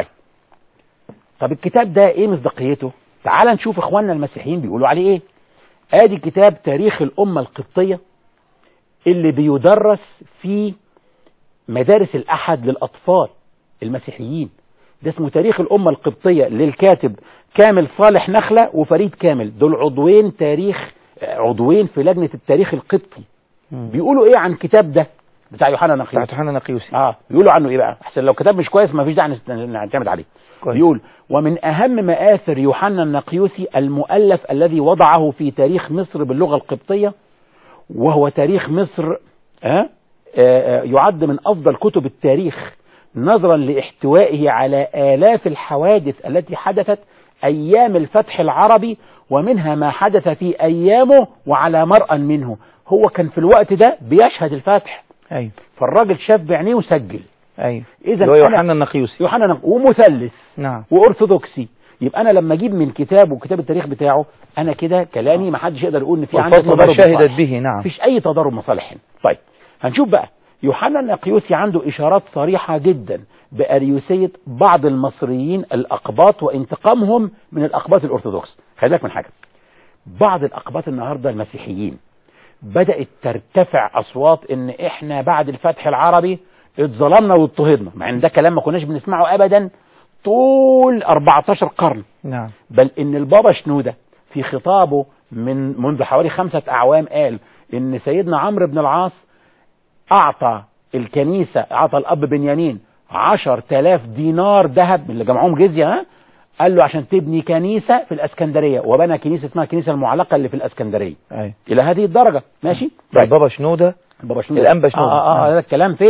طب الكتاب ده ايه مصداقيته تعال نشوف اخواننا المسيحيين بيقولوا عليه ايه ادي كتاب تاريخ الامه القبطيه اللي بيدرس في مدارس الاحد للاطفال المسيحيين ده اسمه تاريخ الامه القبطيه للكاتب كامل صالح نخله وفريد كامل دول عضوين تاريخ عضوين في لجنه التاريخ القبطي مم. بيقولوا ايه عن الكتاب ده بتاع يوحنا نقيوس بتاعت يوحنا النقيوسي اه بيقولوا عنه ايه بقى احسن لو كتاب مش كويس ما فيش داعي نست- نعتمد عليه كويس. بيقول ومن اهم مآثر يوحنا النقيوسي المؤلف الذي وضعه في تاريخ مصر باللغة القبطية وهو تاريخ مصر آه آه يعد من افضل كتب التاريخ نظرا لاحتوائه على آلاف الحوادث التي حدثت ايام الفتح العربي ومنها ما حدث في ايامه وعلى مرأى منه هو كان في الوقت ده بيشهد الفتح ايوه فالراجل شاف بعينيه وسجل ايوه إذا اللي هو أنا- يوحنا النقيوسي يوحنا نق- ومثلث نعم وارثوذكسي يبقى انا لما اجيب من كتاب وكتاب التاريخ بتاعه انا كده كلامي ما حدش يقدر يقول ان في عندي والفضل ما تضارب شهدت مصالح. به نعم مفيش اي تضارب مصالح هنا طيب هنشوف بقى يوحنا النقيوسي عنده اشارات صريحه جدا باريوسيه بعض المصريين الاقباط وانتقامهم من الاقباط الارثوذكس خلي بالك من حاجه بعض الاقباط النهارده المسيحيين بدات ترتفع اصوات ان احنا بعد الفتح العربي اتظلمنا واضطهدنا مع ان ده كلام ما كناش بنسمعه ابدا طول 14 قرن نعم بل ان البابا شنودة في خطابه من منذ حوالي خمسة اعوام قال ان سيدنا عمرو بن العاص اعطى الكنيسة اعطى الاب بنيامين عشر تلاف دينار ذهب من اللي جمعوهم جزية ها قال له عشان تبني كنيسة في الاسكندرية وبنى كنيسة اسمها الكنيسة المعلقة اللي في الاسكندرية ايوه الى هذه الدرجة ماشي طيب بابا شنودة البابا شنودة الأنبا شنودة. اه اه, آه نعم. هذا الكلام فين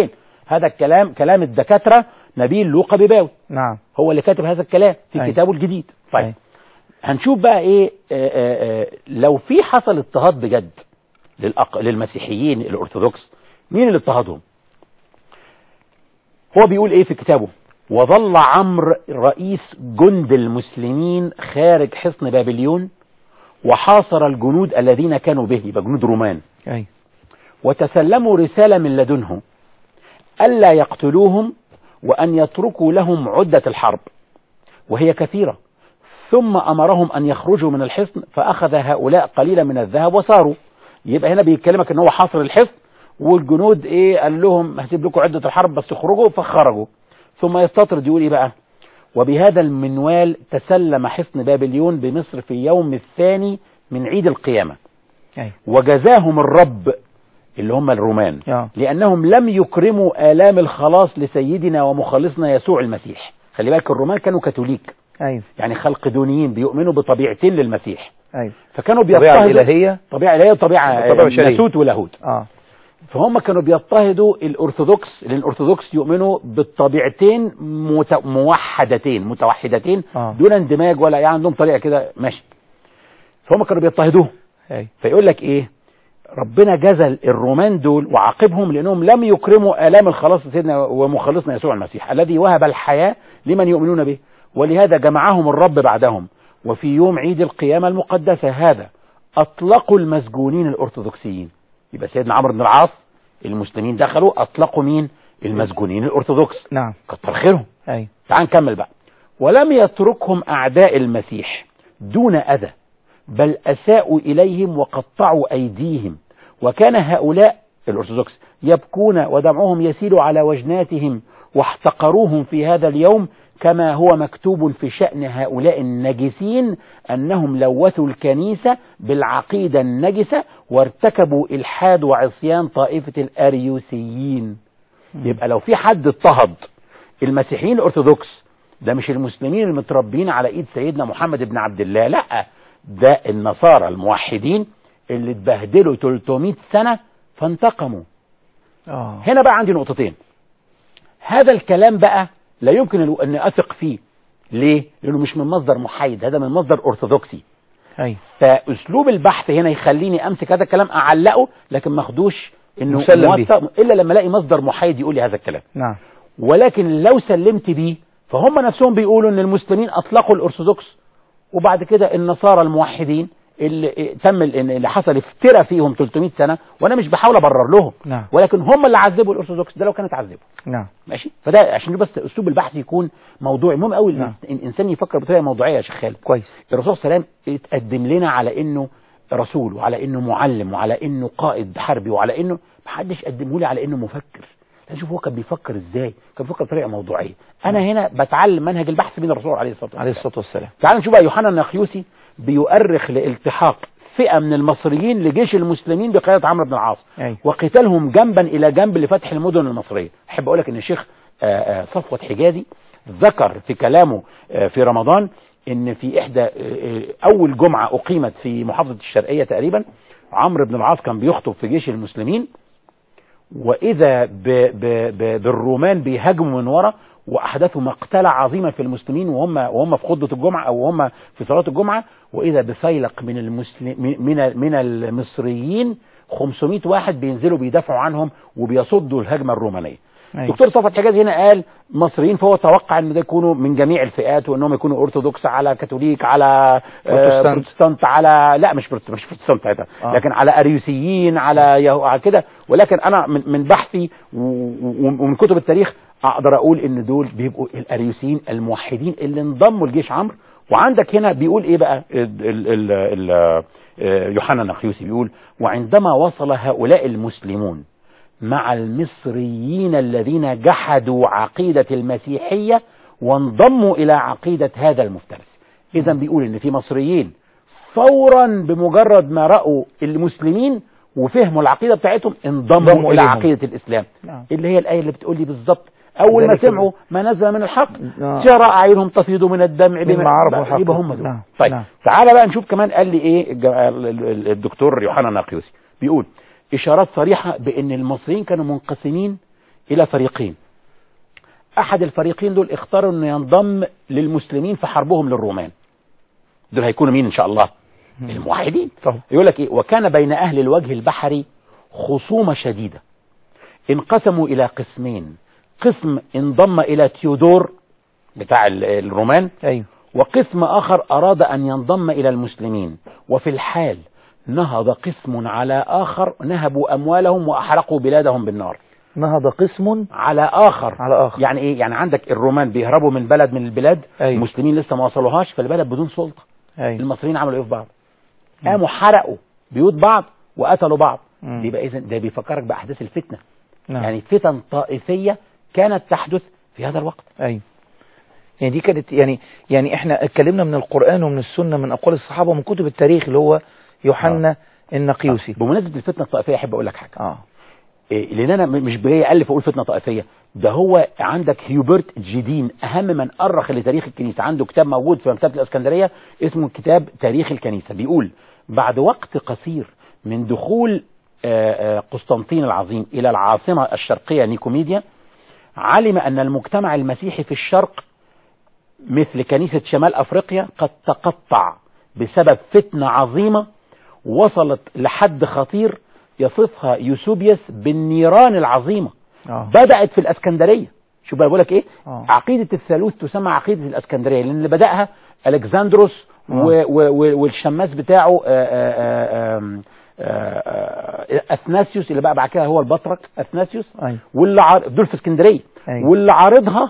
هذا الكلام كلام الدكاتره نبيل لوقا بباوي نعم هو اللي كاتب هذا الكلام في أي. كتابه الجديد طيب أي. هنشوف بقى ايه آه، آه، آه، لو في حصل اضطهاد بجد للأق... للمسيحيين الارثوذكس مين اللي اضطهدهم هو بيقول ايه في كتابه وظل عمرو رئيس جند المسلمين خارج حصن بابليون وحاصر الجنود الذين كانوا به يبقى جنود رومان أي وتسلموا رسالة من لدنه ألا يقتلوهم وأن يتركوا لهم عدة الحرب وهي كثيرة ثم أمرهم أن يخرجوا من الحصن فأخذ هؤلاء قليلا من الذهب وصاروا يبقى هنا بيتكلمك ان هو حاصر الحصن والجنود ايه قال لهم هسيب لكم عدة الحرب بس تخرجوا فخرجوا ثم يستطرد يقول ايه بقى وبهذا المنوال تسلم حصن بابليون بمصر في يوم الثاني من عيد القيامة أي وجزاهم الرب اللي هم الرومان آه. لأنهم لم يكرموا آلام الخلاص لسيدنا ومخلصنا يسوع المسيح خلي بالك الرومان كانوا كاثوليك أيوة يعني خلق دونيين بيؤمنوا بطبيعتين للمسيح أيوة فكانوا الطبيعة بيضطهدوا الإلهية طبيعة إلهية وطبيعة طبيعة بشرية. ناسوت ولاهوت اه فهم كانوا بيضطهدوا الأرثوذكس لأن الأرثوذكس يؤمنوا بالطبيعتين مت... موحدتين متوحدتين آه. دون اندماج ولا يعني عندهم طريقة كده ماشي فهم كانوا بيضطهدوهم أي فيقول لك ايه ربنا جزل الرومان دول وعاقبهم لانهم لم يكرموا الام الخلاص سيدنا ومخلصنا يسوع المسيح الذي وهب الحياه لمن يؤمنون به ولهذا جمعهم الرب بعدهم وفي يوم عيد القيامه المقدسه هذا اطلقوا المسجونين الارثوذكسيين يبقى سيدنا عمرو بن العاص المسلمين دخلوا اطلقوا مين المسجونين الارثوذكس نعم كتر خيرهم أي تعال نكمل بقى ولم يتركهم أعداء المسيح دون أذى بل أساءوا إليهم وقطعوا أيديهم وكان هؤلاء الأرثوذكس يبكون ودمعهم يسيل على وجناتهم واحتقروهم في هذا اليوم كما هو مكتوب في شأن هؤلاء النجسين أنهم لوثوا الكنيسة بالعقيدة النجسة وارتكبوا إلحاد وعصيان طائفة الأريوسيين يبقى لو في حد اضطهد المسيحيين الارثوذكس ده مش المسلمين المتربيين على ايد سيدنا محمد بن عبد الله لا ده النصارى الموحدين اللي اتبهدلوا 300 سنة فانتقموا اه هنا بقى عندي نقطتين هذا الكلام بقى لا يمكن ال- ان اثق فيه ليه لانه مش من مصدر محايد هذا من مصدر ارثوذكسي أي فاسلوب البحث هنا يخليني امسك هذا الكلام اعلقه لكن ما اخدوش انه مسلم به. موثق الا لما الاقي مصدر محايد يقول لي هذا الكلام نعم ولكن لو سلمت بيه فهم نفسهم بيقولوا ان المسلمين اطلقوا الارثوذكس وبعد كده النصارى الموحدين اللي تم ال- اللي حصل افتراء فيهم 300 سنه وانا مش بحاول ابرر لهم نعم ولكن هم اللي عذبوا الارثوذكس ده لو كانت عذبوا نعم ماشي فده عشان بس اسلوب البحث يكون موضوعي مهم قوي نعم. ان الانسان يفكر بطريقه موضوعيه يا شيخ خالد كويس الرسول صلى الله عليه وسلم اتقدم لنا على انه رسول وعلى انه معلم وعلى انه قائد حربي وعلى انه محدش قدمه لي على انه مفكر لا شوف هو كان بيفكر ازاي كان بيفكر بطريقه موضوعيه انا هنا بتعلم منهج البحث من الرسول عليه الصلاه والسلام عليه الصلاة والسلام تعال نشوف بقى يوحنا النخيوسي بيؤرخ لالتحاق فئه من المصريين لجيش المسلمين بقياده عمرو بن العاص أي وقتالهم جنبا الى جنب لفتح المدن المصريه احب اقول لك ان الشيخ آه، آه، صفوت حجازي ذكر في كلامه آه، في رمضان ان في احدى آه، آه، اول جمعه اقيمت في محافظه الشرقيه تقريبا عمرو بن العاص كان بيخطب في جيش المسلمين واذا ب ب ب بالرومان بيهاجموا من ورا واحدثوا مقتله عظيمه في المسلمين وهم وهم في خطبه الجمعه او هم في صلاه الجمعه واذا بفيلق من المسلم من من المصريين 500 واحد بينزلوا بيدافعوا عنهم وبيصدوا الهجمه الرومانيه أي دكتور صفوت حجازي هنا قال مصريين فهو توقع ان ده يكونوا من جميع الفئات وانهم يكونوا ارثوذكس على كاثوليك على آه، بروتستانت. بروتستانت على لا مش بروتستانت مش بروتستانت ساعتها آه. لكن على اريوسيين على يهو على كده ولكن انا من من بحثي و- و- ومن كتب التاريخ اقدر اقول ان دول بيبقوا الاريوسيين الموحدين اللي انضموا لجيش عمرو وعندك هنا بيقول ايه بقى ال ال ال ال يوحنا النخيوسي بيقول وعندما وصل هؤلاء المسلمون مع المصريين الذين جحدوا عقيدة المسيحية وانضموا إلى عقيدة هذا المفترس إذا بيقول إن في مصريين فورا بمجرد ما رأوا المسلمين وفهموا العقيدة بتاعتهم انضموا انضموا إلى إليهم. عقيدة الإسلام نعم. اللي هي الآية اللي بتقول لي بالظبط أول ما ذلك سمعوا ما نزل من الحق آه. جرى أعينهم تفيض من الدمع مما عرفوا الحق. يبقى هم دول نعم. طيب نعم. تعالى بقى نشوف كمان قال لي ايه الج- ال- ال- الدكتور يوحنا ناقيوسي بيقول اشارات صريحه بان المصريين كانوا منقسمين الى فريقين احد الفريقين دول اختاروا انه ينضم للمسلمين في حربهم للرومان دول هيكونوا مين ان شاء الله الموحدين طبعا يقول لك ايه وكان بين اهل الوجه البحري خصومة شديدة انقسموا الى قسمين قسم انضم الى تيودور بتاع ال- الرومان ايوه وقسم آخر أراد أن ينضم إلى المسلمين وفي الحال نهض قسم على آخر نهبوا أموالهم وأحرقوا بلادهم بالنار نهض قسم على آخر على آخر يعني إيه يعني عندك الرومان بيهربوا من بلد من البلاد أيوة. المسلمين لسه ما وصلوهاش فالبلد بدون سلطة ايوه المصريين عملوا إيه في بعض قاموا حرقوا بيوت بعض وقتلوا بعض مم. يبقى إذا ده بيفكرك بأحداث الفتنة نعم. يعني فتن طائفية كانت تحدث في هذا الوقت ايوه يعني دي كانت يعني يعني احنا اتكلمنا من القرآن ومن السنة من اقوال الصحابة ومن كتب التاريخ اللي هو يوحنا النقيوسي بمناسبة الفتنة الطائفية أحب أقول لك حاجة اه إيه، لان انا م- مش جاي الف اقول فتنه طائفيه ده هو عندك هيوبرت جيدين اهم من ارخ لتاريخ الكنيسه عنده كتاب موجود في مكتبه الاسكندريه اسمه كتاب تاريخ الكنيسه بيقول بعد وقت قصير من دخول آه، آه، قسطنطين العظيم الى العاصمه الشرقيه نيكوميديا علم ان المجتمع المسيحي في الشرق مثل كنيسه شمال افريقيا قد تقطع بسبب فتنه عظيمه وصلت لحد خطير يصفها يوسوبيوس بالنيران العظيمه اه بدأت في الاسكندرية شوف بقى بقول لك ايه آه. عقيدة الثالوث تسمى عقيدة الاسكندرية لان اللي بدأها الكسندروس آه. و و و والشماس بتاعه آه، آه، آه، آه، آه، اثناسيوس اللي بقى بعد كده هو البطرك اثناسيوس ايوه واللي عار... دول في اسكندرية أيوة. واللي عارضها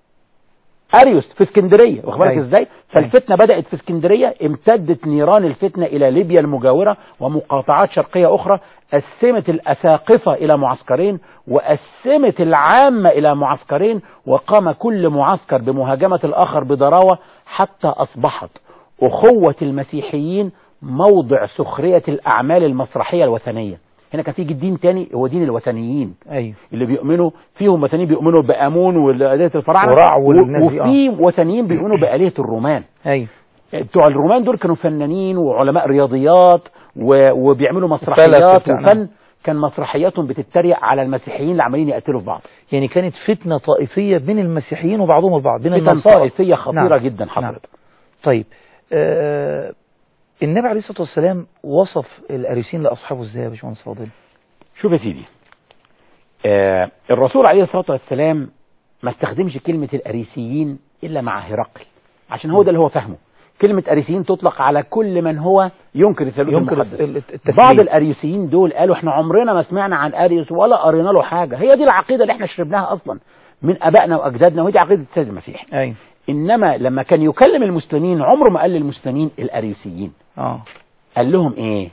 اريوس في اسكندريه واخد بالك أيوة. ازاي فالفتنه بدات في اسكندريه امتدت نيران الفتنه الى ليبيا المجاوره ومقاطعات شرقيه اخرى قسمت الاساقفه الى معسكرين وقسمت العامه الى معسكرين وقام كل معسكر بمهاجمه الاخر بضراوه حتى اصبحت اخوه المسيحيين موضع سخريه الاعمال المسرحيه الوثنيه هنا كان في دين تاني هو دين الوثنيين ايوه اللي بيؤمنوا فيهم وثنيين بيؤمنوا بامون والآلهة الفراعنه ورع و- والناس دي، وفي وثنيين بيؤمنوا بآلهة الرومان ايوه بتوع الرومان دول كانوا فنانين وعلماء رياضيات و... وبيعملوا فلك مسرحيات بتاعنا. وفن كان مسرحياتهم بتتريق على المسيحيين اللي عمالين يقتلوا في بعض يعني كانت فتنة طائفية بين المسيحيين وبعضهم البعض بين فتن النصارى طائفية خطيرة نعم. جدا نعم. حضرتك طيب آه النبي عليه الصلاة والسلام وصف الأريسين لأصحابه ازاي يا باشمهندس فاضل شوف يا سيدي آه الرسول عليه الصلاة والسلام ما استخدمش كلمة الأريسيين إلا مع هرقل عشان هو ده اللي هو فاهمه كلمة أريسيين تطلق على كل من هو ينكر الثالوث ينكر المقدس ال- التثليث. بعض الأريسيين دول قالوا احنا عمرنا ما سمعنا عن أريوس ولا قرينا له حاجة هي دي العقيدة اللي احنا شربناها أصلا من أبائنا وأجدادنا وهي دي عقيدة السيد المسيح ايوه إنما لما كان يكلم المسلمين عمره ما قال للمسلمين الأريسيين اه قال لهم إيه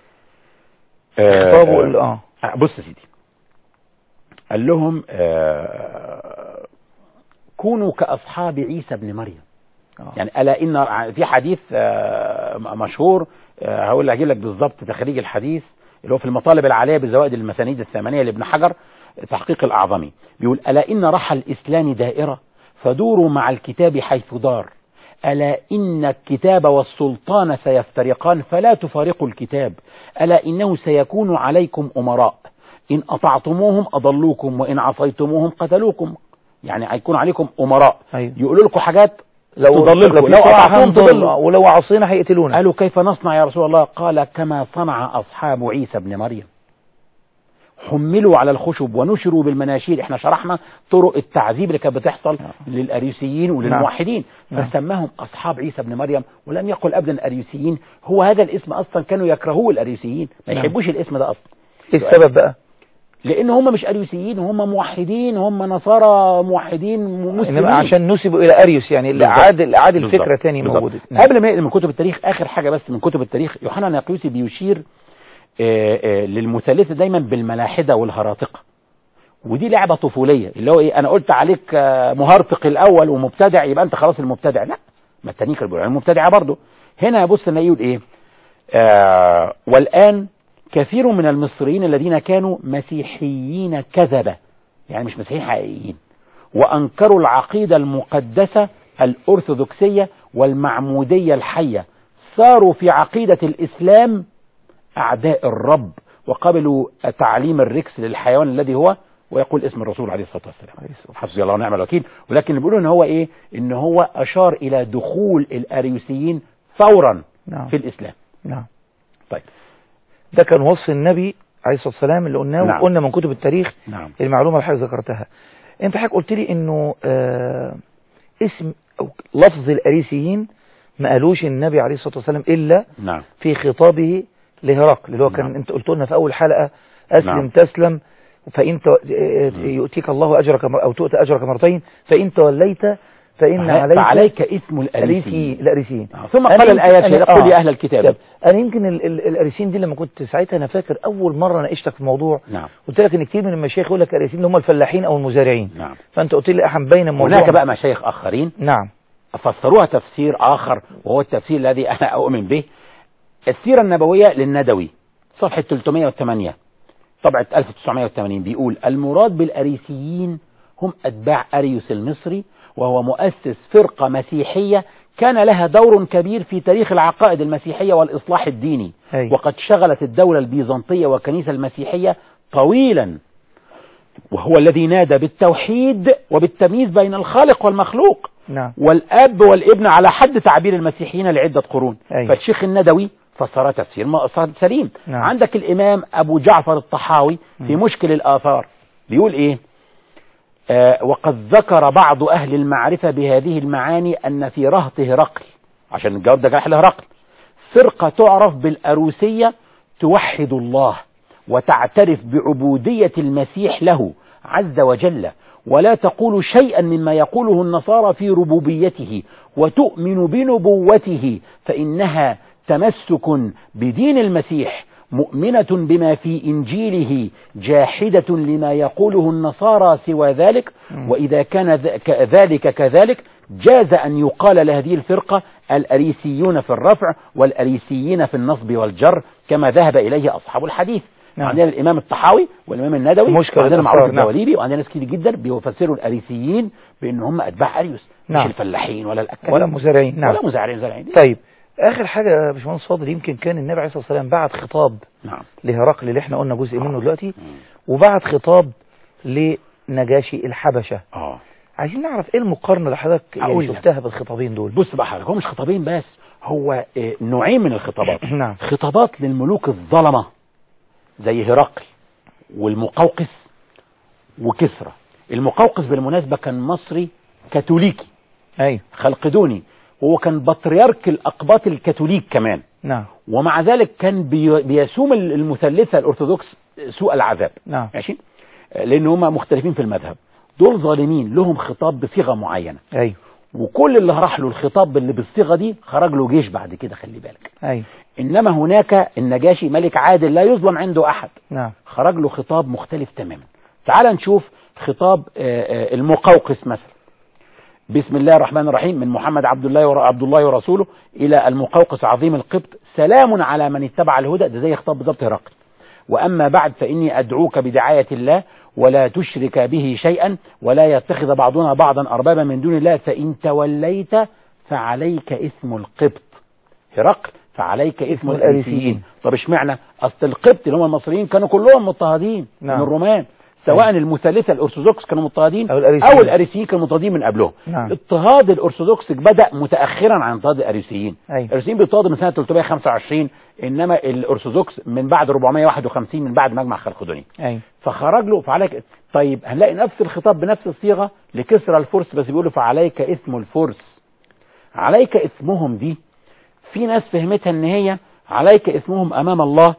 خطابه آه ال- اه آه، بص يا سيدي قال لهم آه، كونوا كأصحاب عيسى بن مريم آه. يعني ألا إن في حديث آه، مشهور آه، هقول هجيب لك بالظبط تخريج الحديث اللي هو في المطالب العالية بزوائد المسانيد الثمانية لابن حجر تحقيق الأعظمي بيقول ألا إن رحى الإسلام دائرة فدوروا مع الكتاب حيث دار ألا إن الكتاب والسلطان سيفترقان فلا تفارقوا الكتاب ألا إنه سيكون عليكم أمراء إن أطعتموهم أضلوكم وإن عصيتموهم قتلوكم يعني هيكون عليكم أمراء أيوة. يقولوا لكم حاجات لو تضللكم لو طاعة أطعتم هنضل، تضلوا ولو عصينا هيقتلونا قالوا كيف نصنع يا رسول الله قال كما صنع أصحاب عيسى بن مريم حملوا على الخشب ونشروا بالمناشير احنا شرحنا طرق التعذيب اللي كانت بتحصل للأريوسيين وللموحدين نعم. فسماهم أصحاب عيسى بن مريم ولم يقل أبدا أريوسيين هو هذا الاسم أصلا كانوا يكرهوه الأريوسيين ما نعم. يحبوش الاسم ده أصلا ايه السبب بقى لأن هم مش أريوسيين هم موحدين هم نصارى موحدين مسلمين انما عشان نسبوا الى اريوس يعني اللي بالظبط. عاد اللي عاد بالظبط. الفكرة تاني بالظبط. موجودة قبل ما يقلب من كتب التاريخ اخر حاجه بس من كتب التاريخ يوحنا النقيوسي بيشير آه، آه، للمثلثه دايما بالملاحده والهراطقه ودي لعبه طفوليه اللي هو ايه انا قلت عليك آه، مهرطق الاول ومبتدع يبقى انت خلاص المبتدع لا ما التانيين كانوا بيقولوا عليه مبتدع برضه هنا بص انا يقول ايه آه والان كثير من المصريين الذين كانوا مسيحيين كذبه يعني مش مسيحيين حقيقيين وأنكروا العقيدة المقدسة الأرثوذكسية والمعمودية الحية صاروا في عقيدة الإسلام أعداء الرب وقبلوا تعليم الركس للحيوان الذي هو ويقول اسم الرسول عليه الصلاة والسلام عليه الصلاة حسبي الله ونعم الوكيل ولكن اللي بيقولوا ان هو ايه ان هو اشار الى دخول الاريوسيين فورا نعم في الاسلام نعم طيب ده كان وصف النبي عليه الصلاة والسلام اللي قلناه نعم. وقلنا من كتب التاريخ نعم المعلومة اللي حضرتك ذكرتها انت حضرتك قلت لي انه آه اسم او لفظ الاريسيين ما قالوش النبي عليه الصلاة والسلام الا نعم في خطابه لهرقل اللي هو كان نعم. انت قلت لنا في اول حلقة اسلم نعم. تسلم فإن تو- يؤتيك الله أجرك مر- أو تؤتى أجرك مرتين فإن توليت فإن عليك فعليك اسم الأريسي الاريسيين الأريسيين آه، ثم أنا قال يمكن- الآيات أنا- يقول آه. يا أهل الكتاب طب أنا يمكن ال- ال- الأريسيين دي لما كنت ساعتها أنا فاكر أول مرة ناقشتك في الموضوع نعم قلت لك إن كتير من المشايخ يقول لك الأريسيين اللي هم الفلاحين أو المزارعين نعم فأنت قلت لي أحن بين الموضوع هناك بقى مشايخ آخرين نعم فسروها تفسير آخر وهو التفسير الذي أنا أؤمن به السيرة النبوية للندوي صفحة 308 طبعة 1980 بيقول المراد بالأريسيين هم أتباع أريوس المصري وهو مؤسس فرقة مسيحية كان لها دور كبير في تاريخ العقائد المسيحية والإصلاح الديني أي. وقد شغلت الدولة البيزنطية والكنيسة المسيحية طويلا وهو الذي نادى بالتوحيد وبالتمييز بين الخالق والمخلوق نعم والاب والابن على حد تعبير المسيحيين لعدة قرون أيوة. فالشيخ الندوي فسر تفسير ما سليم نعم. عندك الامام ابو جعفر الطحاوي في مشكل الاثار بيقول ايه آه وقد ذكر بعض اهل المعرفة بهذه المعاني ان في رهط هرقل عشان الجواب ده جرح لهرقل فرقة تعرف بالاروسية توحد الله وتعترف بعبودية المسيح له عز وجل ولا تقول شيئا مما يقوله النصارى في ربوبيته وتؤمن بنبوته فإنها تمسك بدين المسيح مؤمنة بما في إنجيله جاحدة لما يقوله النصارى سوى ذلك وإذا كان ذ- ك- ذلك كذلك جاز أن يقال لهذه الفرقة الأريسيون في الرفع والأريسيين في النصب والجر كما ذهب إليه أصحاب الحديث نعم. عندنا الإمام الطحاوي والإمام الندوي مشكل وعندنا الأفكار، معروف نعم. الدواليبي وعندنا ناس كتير جدا بيفسروا الأريسيين بأن هم أتباع أريوس نعم. مش الفلاحين ولا الأكلين ولا مزارعين نعم ولا مزارعين زارعين طيب آخر حاجة يا باشمهندس فاضل يمكن كان النبي عليه الصلاة والسلام بعت خطاب نعم لهرقل اللي احنا قلنا جزء منه دلوقتي وبعت خطاب لنجاشي الحبشة اه عايزين نعرف ايه المقارنة اللي حضرتك يعني هقول لك. شفتها بالخطابين دول بص بقى حضرتك هو مش خطابين بس هو آه، نوعين من الخطابات نعم خطابات للملوك الظلمة زي هرقل والمقوقس وكسرى المقوقس بالمناسبة كان مصري كاثوليكي ايوه خلقدوني وهو كان بطريرك الأقباط الكاثوليك كمان نعم ومع ذلك كان بي- بيسوم المثلثة الأرثوذكس سوء العذاب نعم ماشي لأن هم مختلفين في المذهب دول ظالمين لهم خطاب بصيغة معينة ايوه وكل اللي راح له الخطاب اللي بالصيغة دي خرج له جيش بعد كده خلي بالك ايوه إنما هناك النجاشي ملك عادل لا يظلم عنده أحد نعم خرج له خطاب مختلف تماما تعال نشوف خطاب آه، آه، المقوقس مثلا بسم الله الرحمن الرحيم من محمد عبد الله ور- عبد الله ورسوله الى المقوقس عظيم القبط سلام على من اتبع الهدى ده زي خطاب بالظبط هرقل واما بعد فاني ادعوك بدعايه الله ولا تشرك به شيئا ولا يتخذ بعضنا بعضا اربابا من دون الله فان توليت فعليك اسم القبط هرقل فعليك اسم اسم الاريسيين الأريسيين. طب اشمعنى اصل القبط اللي هم المصريين كانوا كلهم مضطهدين نعم. من الرومان سواء المثلثه الارثوذكس كانوا مضطهدين أو الأريسيين. او الاريسيين كانوا مضطهدين من قبلهم نعم. اضطهاد الارثوذكس بدا متاخرا عن اضطهاد الاريسيين أيوة. الاريسيين بيضطهدوا من سنه 325 انما الارثوذكس من بعد 451 من بعد مجمع خلقدوني ايوه فخرج له فعليك طيب هنلاقي نفس الخطاب بنفس الصيغه لكسرى الفرس بس بيقولوا فعليك اسم الفرس عليك اسمهم دي في ناس فهمتها ان هي عليك اسمهم امام الله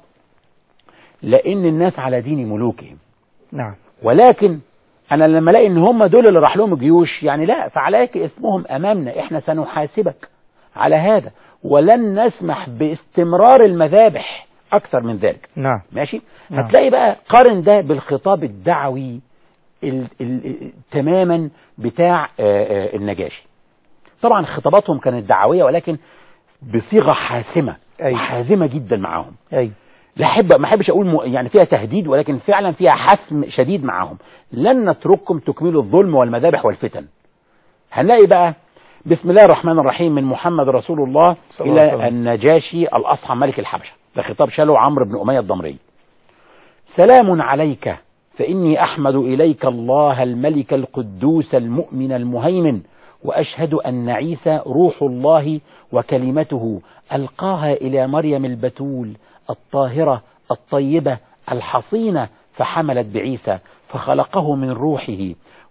لان الناس على دين ملوكهم نعم ولكن انا لما الاقي ان هم دول اللي راح لهم الجيوش يعني لا فعليك اسمهم امامنا احنا سنحاسبك على هذا ولن نسمح باستمرار المذابح اكثر من ذلك نعم ماشي نعم. هتلاقي بقى قارن ده بالخطاب الدعوي ال ال تماما بتاع آه، آه، النجاشي طبعا خطاباتهم كانت دعوية ولكن بصيغة حاسمة أيوة. حازمة جدا معاهم ايوه لا احب ما احبش اقول م... يعني فيها تهديد ولكن فعلا فيها حسم شديد معاهم لن نترككم تكملوا الظلم والمذابح والفتن هنلاقي بقى بسم الله الرحمن الرحيم من محمد رسول الله صلى الله عليه الى وسلم. النجاشي الاصحى ملك الحبشه ده خطاب شاله عمرو بن اميه الضمري سلام عليك فإني أحمد إليك الله الملك القدوس المؤمن المهيمن وأشهد أن عيسى روح الله وكلمته ألقاها إلى مريم البتول الطاهرة الطيبة الحصينة فحملت بعيسى فخلقه من روحه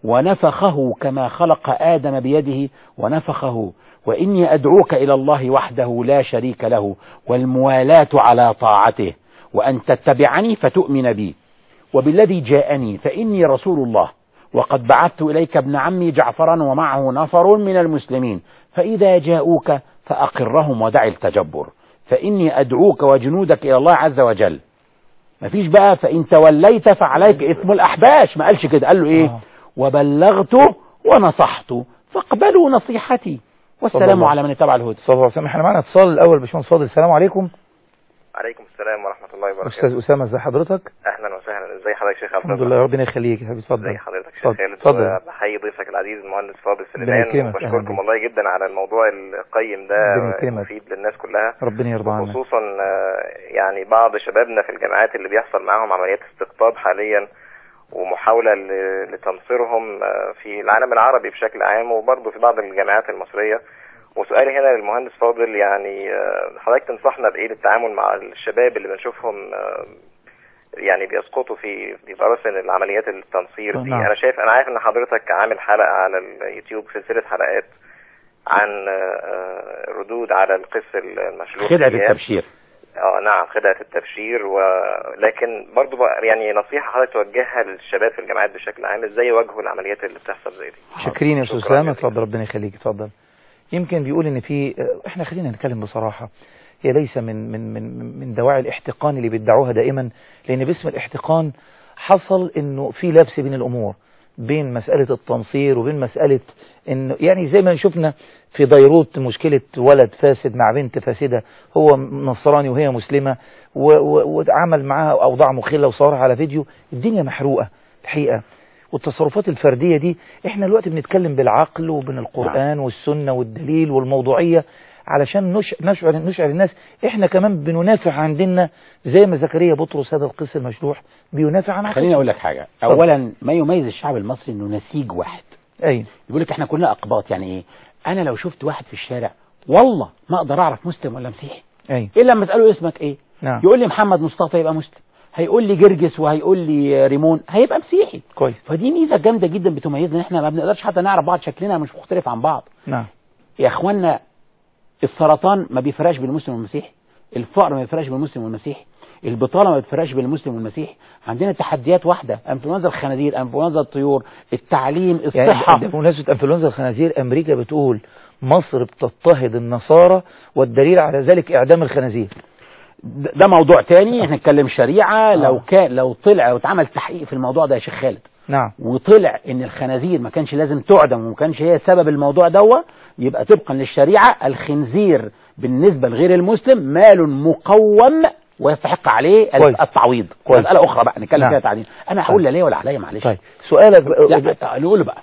ونفخه كما خلق آدم بيده ونفخه وإني أدعوك إلى الله وحده لا شريك له والموالاة على طاعته وأن تتبعني فتؤمن بي وبالذي جاءني فإني رسول الله وقد بعثت إليك ابن عمي جعفرا ومعه نفر من المسلمين فإذا جاءوك فأقرهم ودع التجبر فإني أدعوك وجنودك إلى الله عز وجل مفيش بقى فإن توليت فعليك إثم الأحباش ما قالش كده قال له إيه آه. وبلغت ونصحت فاقبلوا نصيحتي والسلام الله. على من اتبع الهدى صلى الله عليه وسلم احنا معانا اتصال الاول باشمهندس فاضل السلام عليكم عليكم السلام ورحمة الله وبركاته استاذ اسامه ازي حضرتك أهلا وسهلا ازي حضرتك شيخ عبد الحمد لله ربنا يخليك يا حبيبي اتفضل ازي حضرتك اتفضل. شيخ خالد اتفضل. وبحيي ضيفك العزيز المهندس فاضل ربنا سليمان يكرمك. أهلا وبشكركم بيك. والله جدا على الموضوع القيم ده ربنا يكرمك. مفيد للناس كلها ربنا يرضى عنك خصوصا آه، يعني بعض شبابنا في الجامعات اللي بيحصل معاهم عمليات استقطاب حاليا ومحاولة ل- لتنصيرهم آه، في العالم العربي بشكل عام وبرضه في بعض الجامعات المصرية وسؤالي هنا للمهندس فاضل يعني آه، حضرتك تنصحنا بإيه للتعامل مع الشباب اللي بنشوفهم آه، يعني بيسقطوا في في براسن العمليات التنصير دي نعم. انا شايف انا عارف ان حضرتك عامل حلقة على اليوتيوب سلسلة حلقات عن آه، آه، ردود على القس المشلول خدعة إياب. التبشير اه نعم خدعة التبشير ولكن برضو بقى يعني نصيحة حضرتك توجهها للشباب في الجامعات بشكل عام ازاي يواجهوا العمليات اللي بتحصل زي دي شاكرين يا استاذ شكراً اسامه جزيلاً. اتفضل ربنا يخليك اتفضل يمكن بيقول ان في احنا خلينا نتكلم بصراحه هي ليس من من من من دواعي الاحتقان اللي بيدعوها دائما لان باسم الاحتقان حصل انه في لبس بين الامور بين مسألة التنصير وبين مسألة انه يعني زي ما شفنا في بيروت مشكلة ولد فاسد مع بنت فاسدة هو نصراني وهي مسلمة و- و- وعمل معاها اوضاع مخلة وصورها على فيديو الدنيا محروقة الحقيقة والتصرفات الفردية دي احنا دلوقتي بنتكلم بالعقل وبين القرآن والسنة والدليل والموضوعية علشان نش- نشعر نشعر الناس احنا كمان بننافع عن ديننا زي ما زكريا بطرس هذا القس المشروح بينافع عن خليني عقيدته. اقول لك حاجة اولا ما يميز الشعب المصري انه نسيج واحد ايوه يقول لك احنا كلنا اقباط يعني ايه انا لو شفت واحد في الشارع والله ما اقدر اعرف مسلم ولا مسيحي ايوه الا لما اساله اسمك ايه نعم يقول لي محمد مصطفى يبقى مسلم هيقول لي جرجس وهيقول لي ريمون هيبقى مسيحي كويس فدي ميزه جامده جدا بتميزنا ان احنا ما بنقدرش حتى نعرف بعض شكلنا مش مختلف عن بعض نعم يا اخوانا السرطان ما بيفرقش بين المسلم والمسيحي الفقر ما بيفرقش بين المسلم والمسيحي البطاله ما بتفرقش بين المسلم والمسيحي عندنا تحديات واحده انفلونزا الخنازير انفلونزا الطيور التعليم يعني الصحه ده- بمناسبة انفلونزا الخنازير امريكا بتقول مصر بتضطهد النصارى والدليل على ذلك اعدام الخنازير ده ده موضوع تاني احنا نتكلم شريعه لو آه. كان لو طلع لو اتعمل تحقيق في الموضوع ده يا شيخ خالد نعم وطلع ان الخنازير ما كانش لازم تعدم وما كانش هي سبب الموضوع دوا يبقى طبقا للشريعه الخنزير بالنسبه لغير المسلم مال مقوم ويستحق عليه كويس. التعويض كويس. مساله اخرى بقى نتكلم نعم. فيها تعديل انا هقول لا ليه ولا عليا معلش طيب سؤالك لا نقول بقى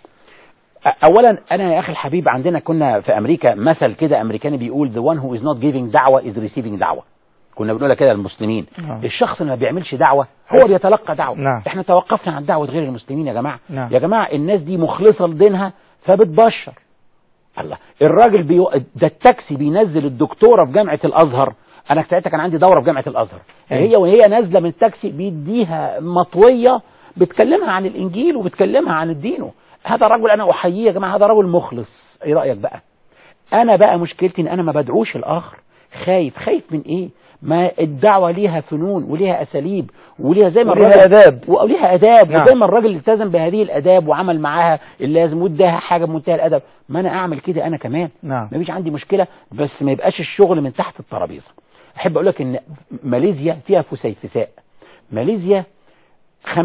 أ- اولا انا يا اخي الحبيب عندنا كنا في امريكا مثل كده امريكاني بيقول the one who is not giving دعوه is receiving دعوه كنا بنقولها كده للمسلمين آه. الشخص اللي ما بيعملش دعوه هو بيتلقى دعوه نعم. احنا توقفنا عن دعوه غير المسلمين يا جماعه نعم. يا جماعه الناس دي مخلصه لدينها فبتبشر الله الراجل بيو... ده التاكسي بينزل الدكتوره في جامعه الازهر انا ساعتها كان عندي دوره في جامعه الازهر أيوة. هي وهي نازله من التاكسي بيديها مطويه بتكلمها عن الانجيل وبتكلمها عن الدين هذا رجل انا احييه يا جماعه هذا رجل مخلص ايه رايك بقى انا بقى مشكلتي ان انا ما بدعوش الاخر خايف خايف من ايه ما الدعوه ليها فنون وليها اساليب وليها زي ما وليها الراجل- آداب. وليها اداب نعم. وزي ما الراجل التزم بهذه الاداب وعمل معاها اللازم واداها حاجه بمنتهى الادب ما انا اعمل كده انا كمان نعم ما فيش عندي مشكله بس ما يبقاش الشغل من تحت الترابيزه احب اقول لك ان ماليزيا فيها فسيفساء ماليزيا 50%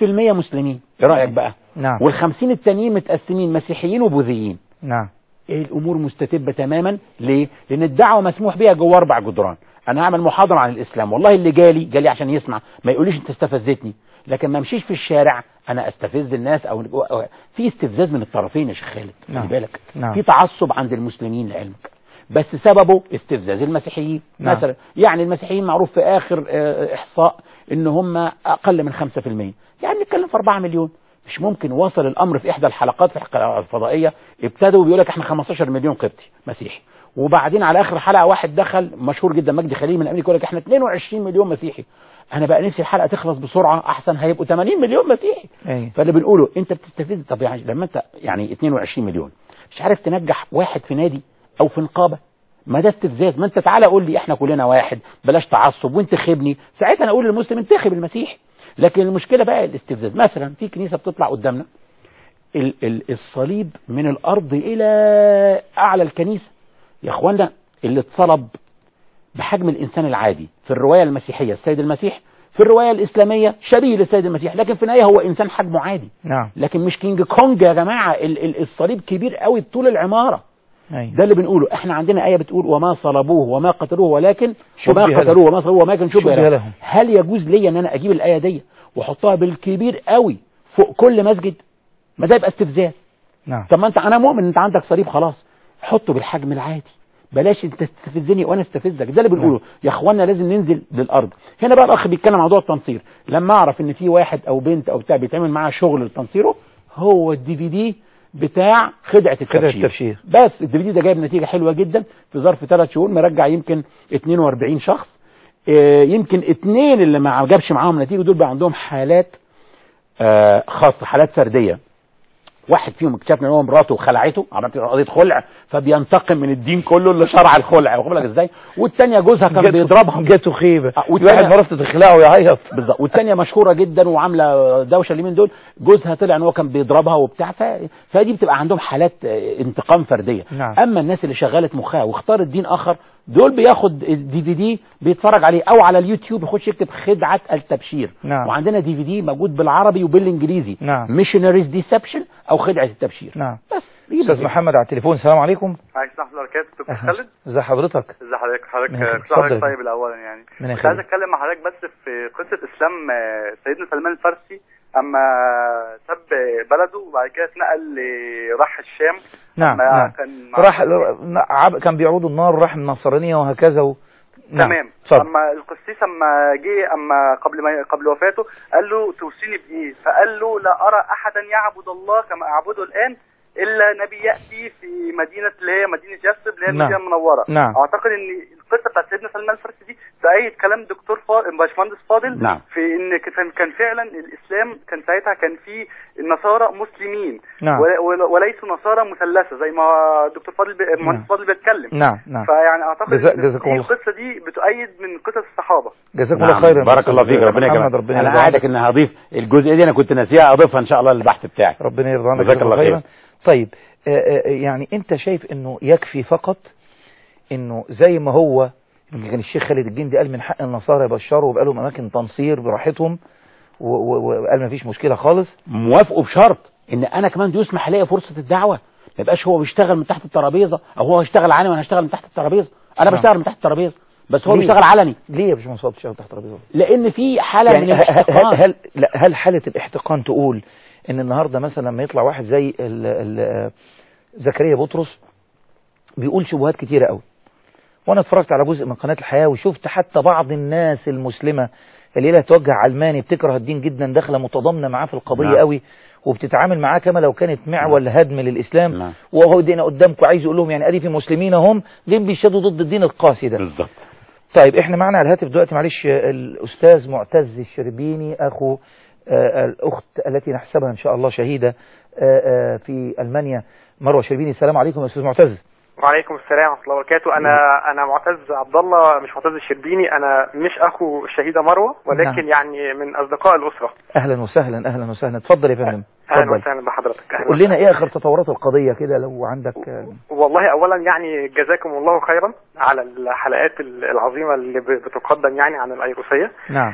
مسلمين ايه رايك بقى نعم وال50 التانيين متقسمين مسيحيين وبوذيين نعم ايه الامور مستتبه تماما ليه لان الدعوه مسموح بيها جوه اربع جدران انا اعمل محاضره عن الاسلام والله اللي جالي جالي عشان يسمع ما يقوليش انت استفزتني لكن ما امشيش في الشارع انا استفز الناس او أو- في استفزاز من الطرفين يا شيخ خالد نعم. خلي بالك نعم. في تعصب عند المسلمين لعلمك بس سببه استفزاز المسيحيين نعم. مثلا يعني المسيحيين معروف في اخر آه، احصاء ان هم اقل من 5% يعني نتكلم في 4 مليون مش ممكن وصل الامر في احدى الحلقات في الحلقة الفضائيه ابتدوا بيقول لك احنا 15 مليون قبطي مسيحي وبعدين على اخر حلقه واحد دخل مشهور جدا مجدي خليل من امريكا يقول لك احنا 22 مليون مسيحي انا بقى نفسي الحلقه تخلص بسرعه احسن هيبقوا 80 مليون مسيحي أي. فاللي بنقوله انت بتستفز طب يعني لما انت يعني 22 مليون مش عارف تنجح واحد في نادي او في نقابه ما ده استفزاز ما انت تعالى قول لي احنا كلنا واحد بلاش تعصب وانتخبني ساعتها انا اقول للمسلم انتخب المسيحي لكن المشكله بقى الاستفزاز مثلا في كنيسه بتطلع قدامنا ال- ال- الصليب من الارض الى اعلى الكنيسه يا اخوانا اللي اتصلب بحجم الانسان العادي في الروايه المسيحيه السيد المسيح في الروايه الاسلاميه شبيه للسيد المسيح لكن في النهايه هو انسان حجمه عادي نعم لكن مش كينج كونج يا جماعه ال- ال- الصليب كبير قوي بطول العماره أي. ده اللي بنقوله احنا عندنا آية بتقول وما صلبوه وما قتلوه ولكن شبه وما لهم. قتلوه وما صلبوه وما كان شبه, شبه لهم. لهم. هل يجوز لي ان انا اجيب الآية دي واحطها بالكبير قوي فوق كل مسجد ما ده يبقى استفزاز نعم طب ما انت انا مؤمن انت عندك صليب خلاص حطه بالحجم العادي بلاش انت تستفزني وانا استفزك ده اللي بنقوله يا اخوانا لازم ننزل للارض هنا بقى الاخ بيتكلم عن موضوع التنصير لما اعرف ان في واحد او بنت او بتاع بيتعمل معاه شغل لتنصيره هو الدي في دي بتاع خدعه التبشير, التبشير. بس الدي في دي ده جايب نتيجه حلوه جدا في ظرف ثلاث شهور مرجع يمكن 42 شخص اه، يمكن اثنين اللي ما جابش معاهم نتيجه دول بقى عندهم حالات آه، خاصه حالات فرديه واحد فيهم اكتشفنا ان هو مراته خلعته عملت له قضيه خلع فبينتقم من الدين كله اللي شرع الخلع واخد بالك ازاي والثانيه جوزها كان جاته- بيضربها جاته خيبة آه، والتانية- واحد مرته تخلعه ويعيط بالظبط والثانيه مشهوره جدا وعامله دوشه اليومين دول جوزها طلع ان هو كان بيضربها وبتاع ف... فدي بتبقى عندهم حالات آه، انتقام فرديه نعم. اما الناس اللي شغلت مخها واختارت دين اخر دول بياخد دي في دي بيتفرج عليه او على اليوتيوب يخش يكتب خدعه التبشير نعم. وعندنا دي في دي موجود بالعربي وبالانجليزي نعم. ميشنريز ديسبشن او خدعه التبشير نعم بس استاذ محمد على التليفون السلام عليكم عليكم السلام ورحمة الله وبركاته دكتور أهلا. خالد ازي حضرتك ازي حضرتك حضرتك من كل اتفضل. حضرتك طيب الاول يعني من كنت عايز يخليك. اتكلم مع حضرتك بس في قصة اسلام آه، سيدنا سلمان الفارسي اما ساب بلده وبعد كده اتنقل ل- راح الشام نعم أما نعم كان مع- راح عب- كان بيعودوا النار راح النصرانية وهكذا و... نعم. تمام اتفضل اما القسيس اما جه اما قبل ما قبل وفاته قال له توصيني بايه فقال له لا ارى احدا يعبد الله كما اعبده الان الا نبي ياتي في مدينه اللي هي مدينه يثرب اللي هي نعم. المدينه المنوره نعم. اعتقد ان القصه بتاعت سيدنا سلمان الفارسي دي تأيد كلام دكتور فاضل باشمهندس فاضل نعم. في ان كان كان فعلا الاسلام كان ساعتها كان في النصارى مسلمين نعم. ول- ول- وليسوا نصارى مثلثه زي ما الدكتور فاضل بي- المهندس فاضل بيتكلم نعم نعم فيعني اعتقد جزا- ان جزاكم دي الله. القصه دي بتؤيد من قصص الصحابه جزاكم نعم، الله خيرا بارك الله فيك ربنا محمد يكرمك ربنا انا يرضى قاعدك ان هضيف الجزئيه دي انا كنت ناسيها اضيفها ان شاء الله للبحث بتاعي ربنا يرضى عنك جزاك جزاك الله الله خير. خيرا طيب آه، آه، يعني انت شايف انه يكفي فقط انه زي ما هو يمكن كان الشيخ خالد الجندي قال من حق النصارى يبشروا ويبقى لهم اماكن تنصير براحتهم و- و- وقال ما فيش مشكله خالص موافقه بشرط ان انا كمان يسمح ليا فرصه الدعوه ما يبقاش هو بيشتغل من تحت الترابيزه او هو هيشتغل علني وانا هشتغل من تحت الترابيزه انا نعم. بشتغل من تحت الترابيزه بس هو ليه؟ بيشتغل علني ليه يا باشمهندس فاضل تشتغل تحت ترابيزه لان في حاله من يعني ه- ه- الاحتقان هل لا هل حاله الاحتقان تقول ان النهارده مثلا لما يطلع واحد زي ال- ال- زكريا بطرس بيقول شبهات كتيره قوي وانا اتفرجت على جزء من قناه الحياه وشفت حتى بعض الناس المسلمه اللي لها توجه علماني بتكره الدين جدا داخله متضامنه معاه في القضيه نعم. قوي وبتتعامل معاه كما لو كانت معول هدم للاسلام نعم. وهو دينا قدامكم عايز يقول لهم يعني ادي في مسلمين هم دين بيشهدوا ضد الدين القاسي ده بالظبط طيب احنا معنا على الهاتف دلوقتي معلش آه، الاستاذ معتز الشربيني اخو آه، الاخت التي نحسبها ان شاء الله شهيده آه، آه، في المانيا مروه شربيني السلام عليكم يا استاذ معتز وعليكم السلام ورحمه الله وبركاته انا انا معتز عبد الله مش معتز الشربيني انا مش اخو الشهيده مروه ولكن نعم. يعني من اصدقاء الاسره اهلا وسهلا اهلا وسهلا اتفضل يا فندم اهلا اتفضل وسهلا بحضرتك أهلاً قول لنا ايه اخر تطورات القضيه كده لو عندك آه، والله اولا يعني جزاكم الله خيرا على الحلقات العظيمه اللي ب- بتقدم يعني عن الايروسيه نعم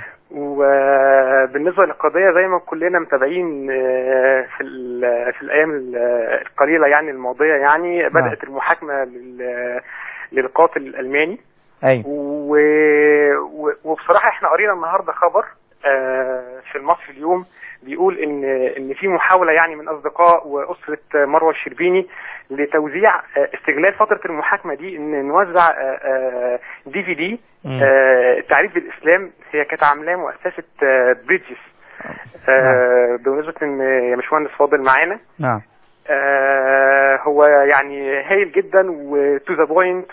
وبالنسبه للقضيه زي ما كلنا متابعين آه، في ال- في الايام ال- القليله يعني الماضيه يعني بدات المحاكمه لل- للقاتل الالماني ايوه و... و... وبصراحة احنا قرينا النهاردة خبر آه، في المصري اليوم بيقول ان ان في محاوله يعني من اصدقاء واسره مروه الشربيني لتوزيع آه، استغلال فتره المحاكمه دي ان نوزع دي في دي مم. التعريف بالاسلام هي كانت عاملاه مؤسسه آه، بريدجز آه، بمناسبه ان يا باشمهندس فاضل معانا نعم آه، هو يعني هايل جدا وتو ذا بوينت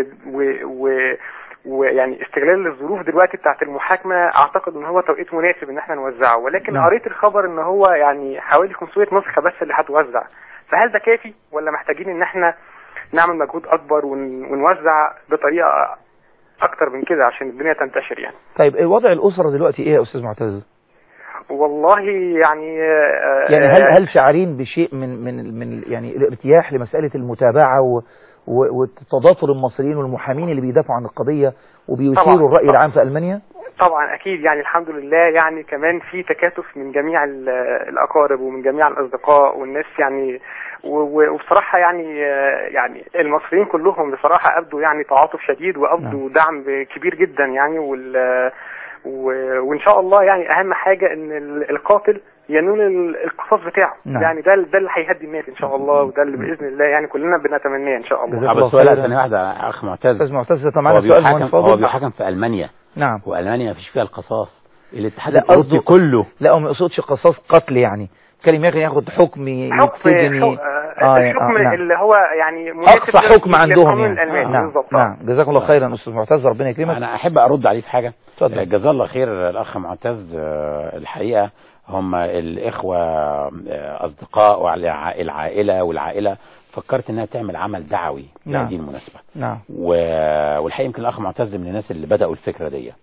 ويعني استغلال الظروف دلوقتي بتاعت المحاكمه اعتقد ان هو توقيت مناسب ان احنا نوزعه ولكن نعم. قريت الخبر ان هو يعني حوالي 500 نسخه بس اللي هتوزع فهل ده كافي ولا محتاجين ان احنا نعمل مجهود اكبر ون- ونوزع بطريقه اكتر من كده عشان الدنيا تنتشر يعني طيب إيه وضع الأسرة دلوقتي إيه يا أستاذ معتز والله يعني آه، يعني هل آه، هل شاعرين بشيء من من من يعني الارتياح لمسألة المتابعة و و- وتضافر المصريين والمحامين اللي بيدافعوا عن القضية وبيثيروا طبعاً، الرأي طبعاً. العام في ألمانيا طبعا اكيد يعني الحمد لله يعني كمان في تكاتف من جميع ال- الاقارب ومن جميع الاصدقاء والناس يعني و- و- وبصراحه يعني آه، يعني المصريين كلهم بصراحه ابدوا يعني تعاطف شديد وابدوا دعم كبير جدا يعني وال و- وان شاء الله يعني اهم حاجه ان ال- القاتل ينول ال- القصاص بتاعه نعم. يعني ده ده اللي هيهدي الناس ان شاء الله وده اللي باذن الله يعني كلنا بنتمناه ان شاء الله جزاك طب الله السؤال خيراً. ثانية واحدة يا أخ معتز أستاذ معتز طب هو معنا سؤال مهندس بيحكم هو فاضل بيحكم في ألمانيا نعم وألمانيا ما فيش فيها القصاص الاتحاد لا، الأوروبي قصده- كله لا هو ما يقصدش قصاص قتل يعني كلمة يمكن ياخد حكم ي- حكم يتسجن ي- حكم- آه، يعني- الحكم آه، نعم. اللي هو يعني مناسب أقصى حكم لل- عندهم للقانون يعني الألماني نعم بالظبط نعم جزاكم الله خيرا أستاذ معتز ربنا يكرمك أنا أحب أرد عليه في حاجة اتفضل. جزاه الله خير الأخ معتز آه، الحقيقة هم الإخوة آه، أصدقاء والع- العائلة والعائلة فكرت إنها تعمل عمل دعوي نعم. لهذه المناسبة نعم و- والحقيقة يمكن الأخ معتز من الناس اللي بدأوا الفكرة دي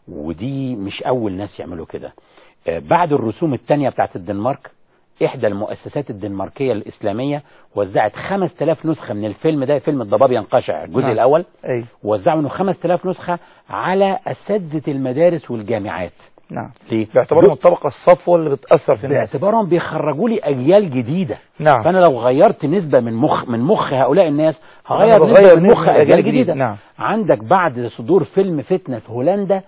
ودي مش أول ناس يعملوا كده آه، بعد الرسوم التانية بتاعت الدنمارك إحدى المؤسسات الدنماركية الإسلامية وزعت 5000 نسخة من الفيلم ده فيلم الضباب ينقشع الجزء نعم. الأول أي وزعوا منه 5000 نسخة على أساتذة المدارس والجامعات نعم ليه؟ باعتبارهم الطبقة الصفوة اللي بتأثر في الناس باعتبارهم بيخرجوا لي أجيال جديدة نعم فأنا لو غيرت نسبة من مخ من مخ هؤلاء الناس أنا هغير بغير نسبة من مخ نسبة أجيال أجيال جديدة جديدة. نعم. عندك بعد صدور فيلم فتنة في هولندا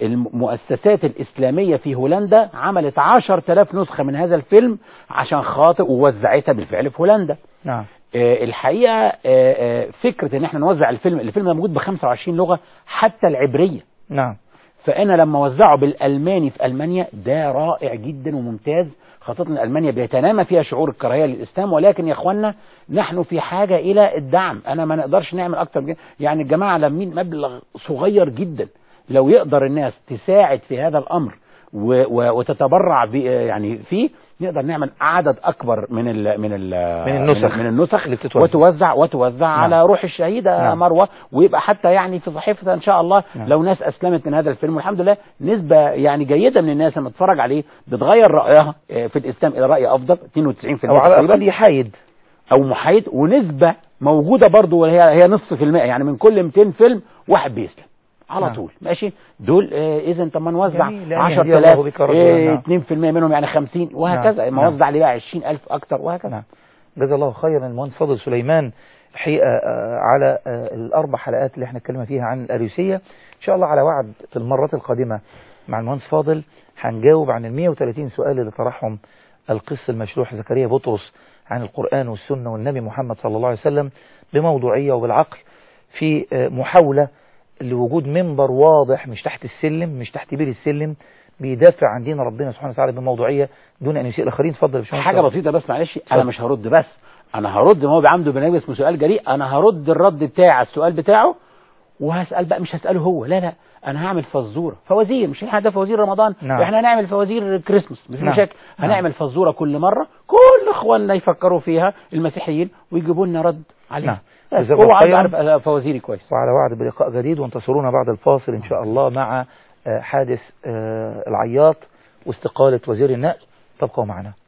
المؤسسات الإسلامية في هولندا عملت 10000 نسخة من هذا الفيلم عشان خاطر ووزعتها بالفعل في هولندا نعم آه، الحقيقة آه، آه، فكرة ان احنا نوزع الفيلم الفيلم ده موجود ب 25 لغة حتى العبرية نعم فانا لما اوزعه بالالماني في المانيا ده رائع جدا وممتاز خاصة ان المانيا بيتنامى فيها شعور الكراهية للاسلام ولكن يا اخوانا نحن في حاجة الى الدعم انا ما نقدرش نعمل اكتر من كده. يعني الجماعة لامين مبلغ صغير جدا لو يقدر الناس تساعد في هذا الامر و و وتتبرع ب- يعني فيه نقدر نعمل عدد اكبر من ال من ال من النسخ. من, من النسخ اللي بتتوزع. وتوزع وتوزع نعم. على روح الشهيدة نعم. مروة ويبقى حتى يعني في صحيفة ان شاء الله نعم. لو ناس اسلمت من هذا الفيلم والحمد لله نسبة يعني جيدة من الناس لما تتفرج عليه بتغير رأيها آه، في الاسلام الى رأي افضل 92% أو على تقريباً. الأقل يحايد او محايد ونسبة موجودة برضو وهي هي نصف في المئة يعني من كل 200 فيلم واحد بيسلم على نعم. طول ماشي دول آه اذا طب ما نوزع جميل، لأن يهدي الله 10000 بك رجلاً، آه، نعم. 2% منهم يعني 50 وهكذا نعم. ما نعم. وزع لي بقى 20000 اكتر وهكذا نعم جزا الله خيرا المهندس فاضل سليمان الحقيقة آه، على آه، الأربع حلقات اللي احنا اتكلمنا فيها عن الأريوسية إن شاء الله على وعد في المرات القادمة مع المهندس فاضل هنجاوب عن ال 130 سؤال اللي طرحهم القس المشروح زكريا بطرس عن القرآن والسنة والنبي محمد صلى الله عليه وسلم بموضوعية وبالعقل في آه، محاولة لوجود منبر واضح مش تحت السلم مش تحت بير السلم بيدافع عن دين ربنا سبحانه وتعالى بموضوعية دون أن يسيء الآخرين اتفضل يا باشمهندس حاجة بسيطة بس معلش انا اتفضل. مش هرد بس انا هرد ما هو بعمده برنامج اسمه سؤال جريء انا هرد الرد بتاعي على السؤال بتاعه وهسأل بقى مش هسأله هو لا لا انا هعمل فزورة فوازير مش احنا ده فوازير رمضان نعم. احنا هنعمل فوازير كريسماس مش نعم. مشاكل نعم. هنعمل فزورة كل مرة كل اخواننا يفكروا فيها المسيحيين ويجيبوا لنا رد عليها نعم. بس جزاكم هو الله عايز خيراً. يعرف فوازيري كويس وعلى وعد بلقاء جديد وانتصرونا بعد الفاصل إن شاء الله مع آه، حادث آه، العياط واستقالة وزير النقل تبقوا معنا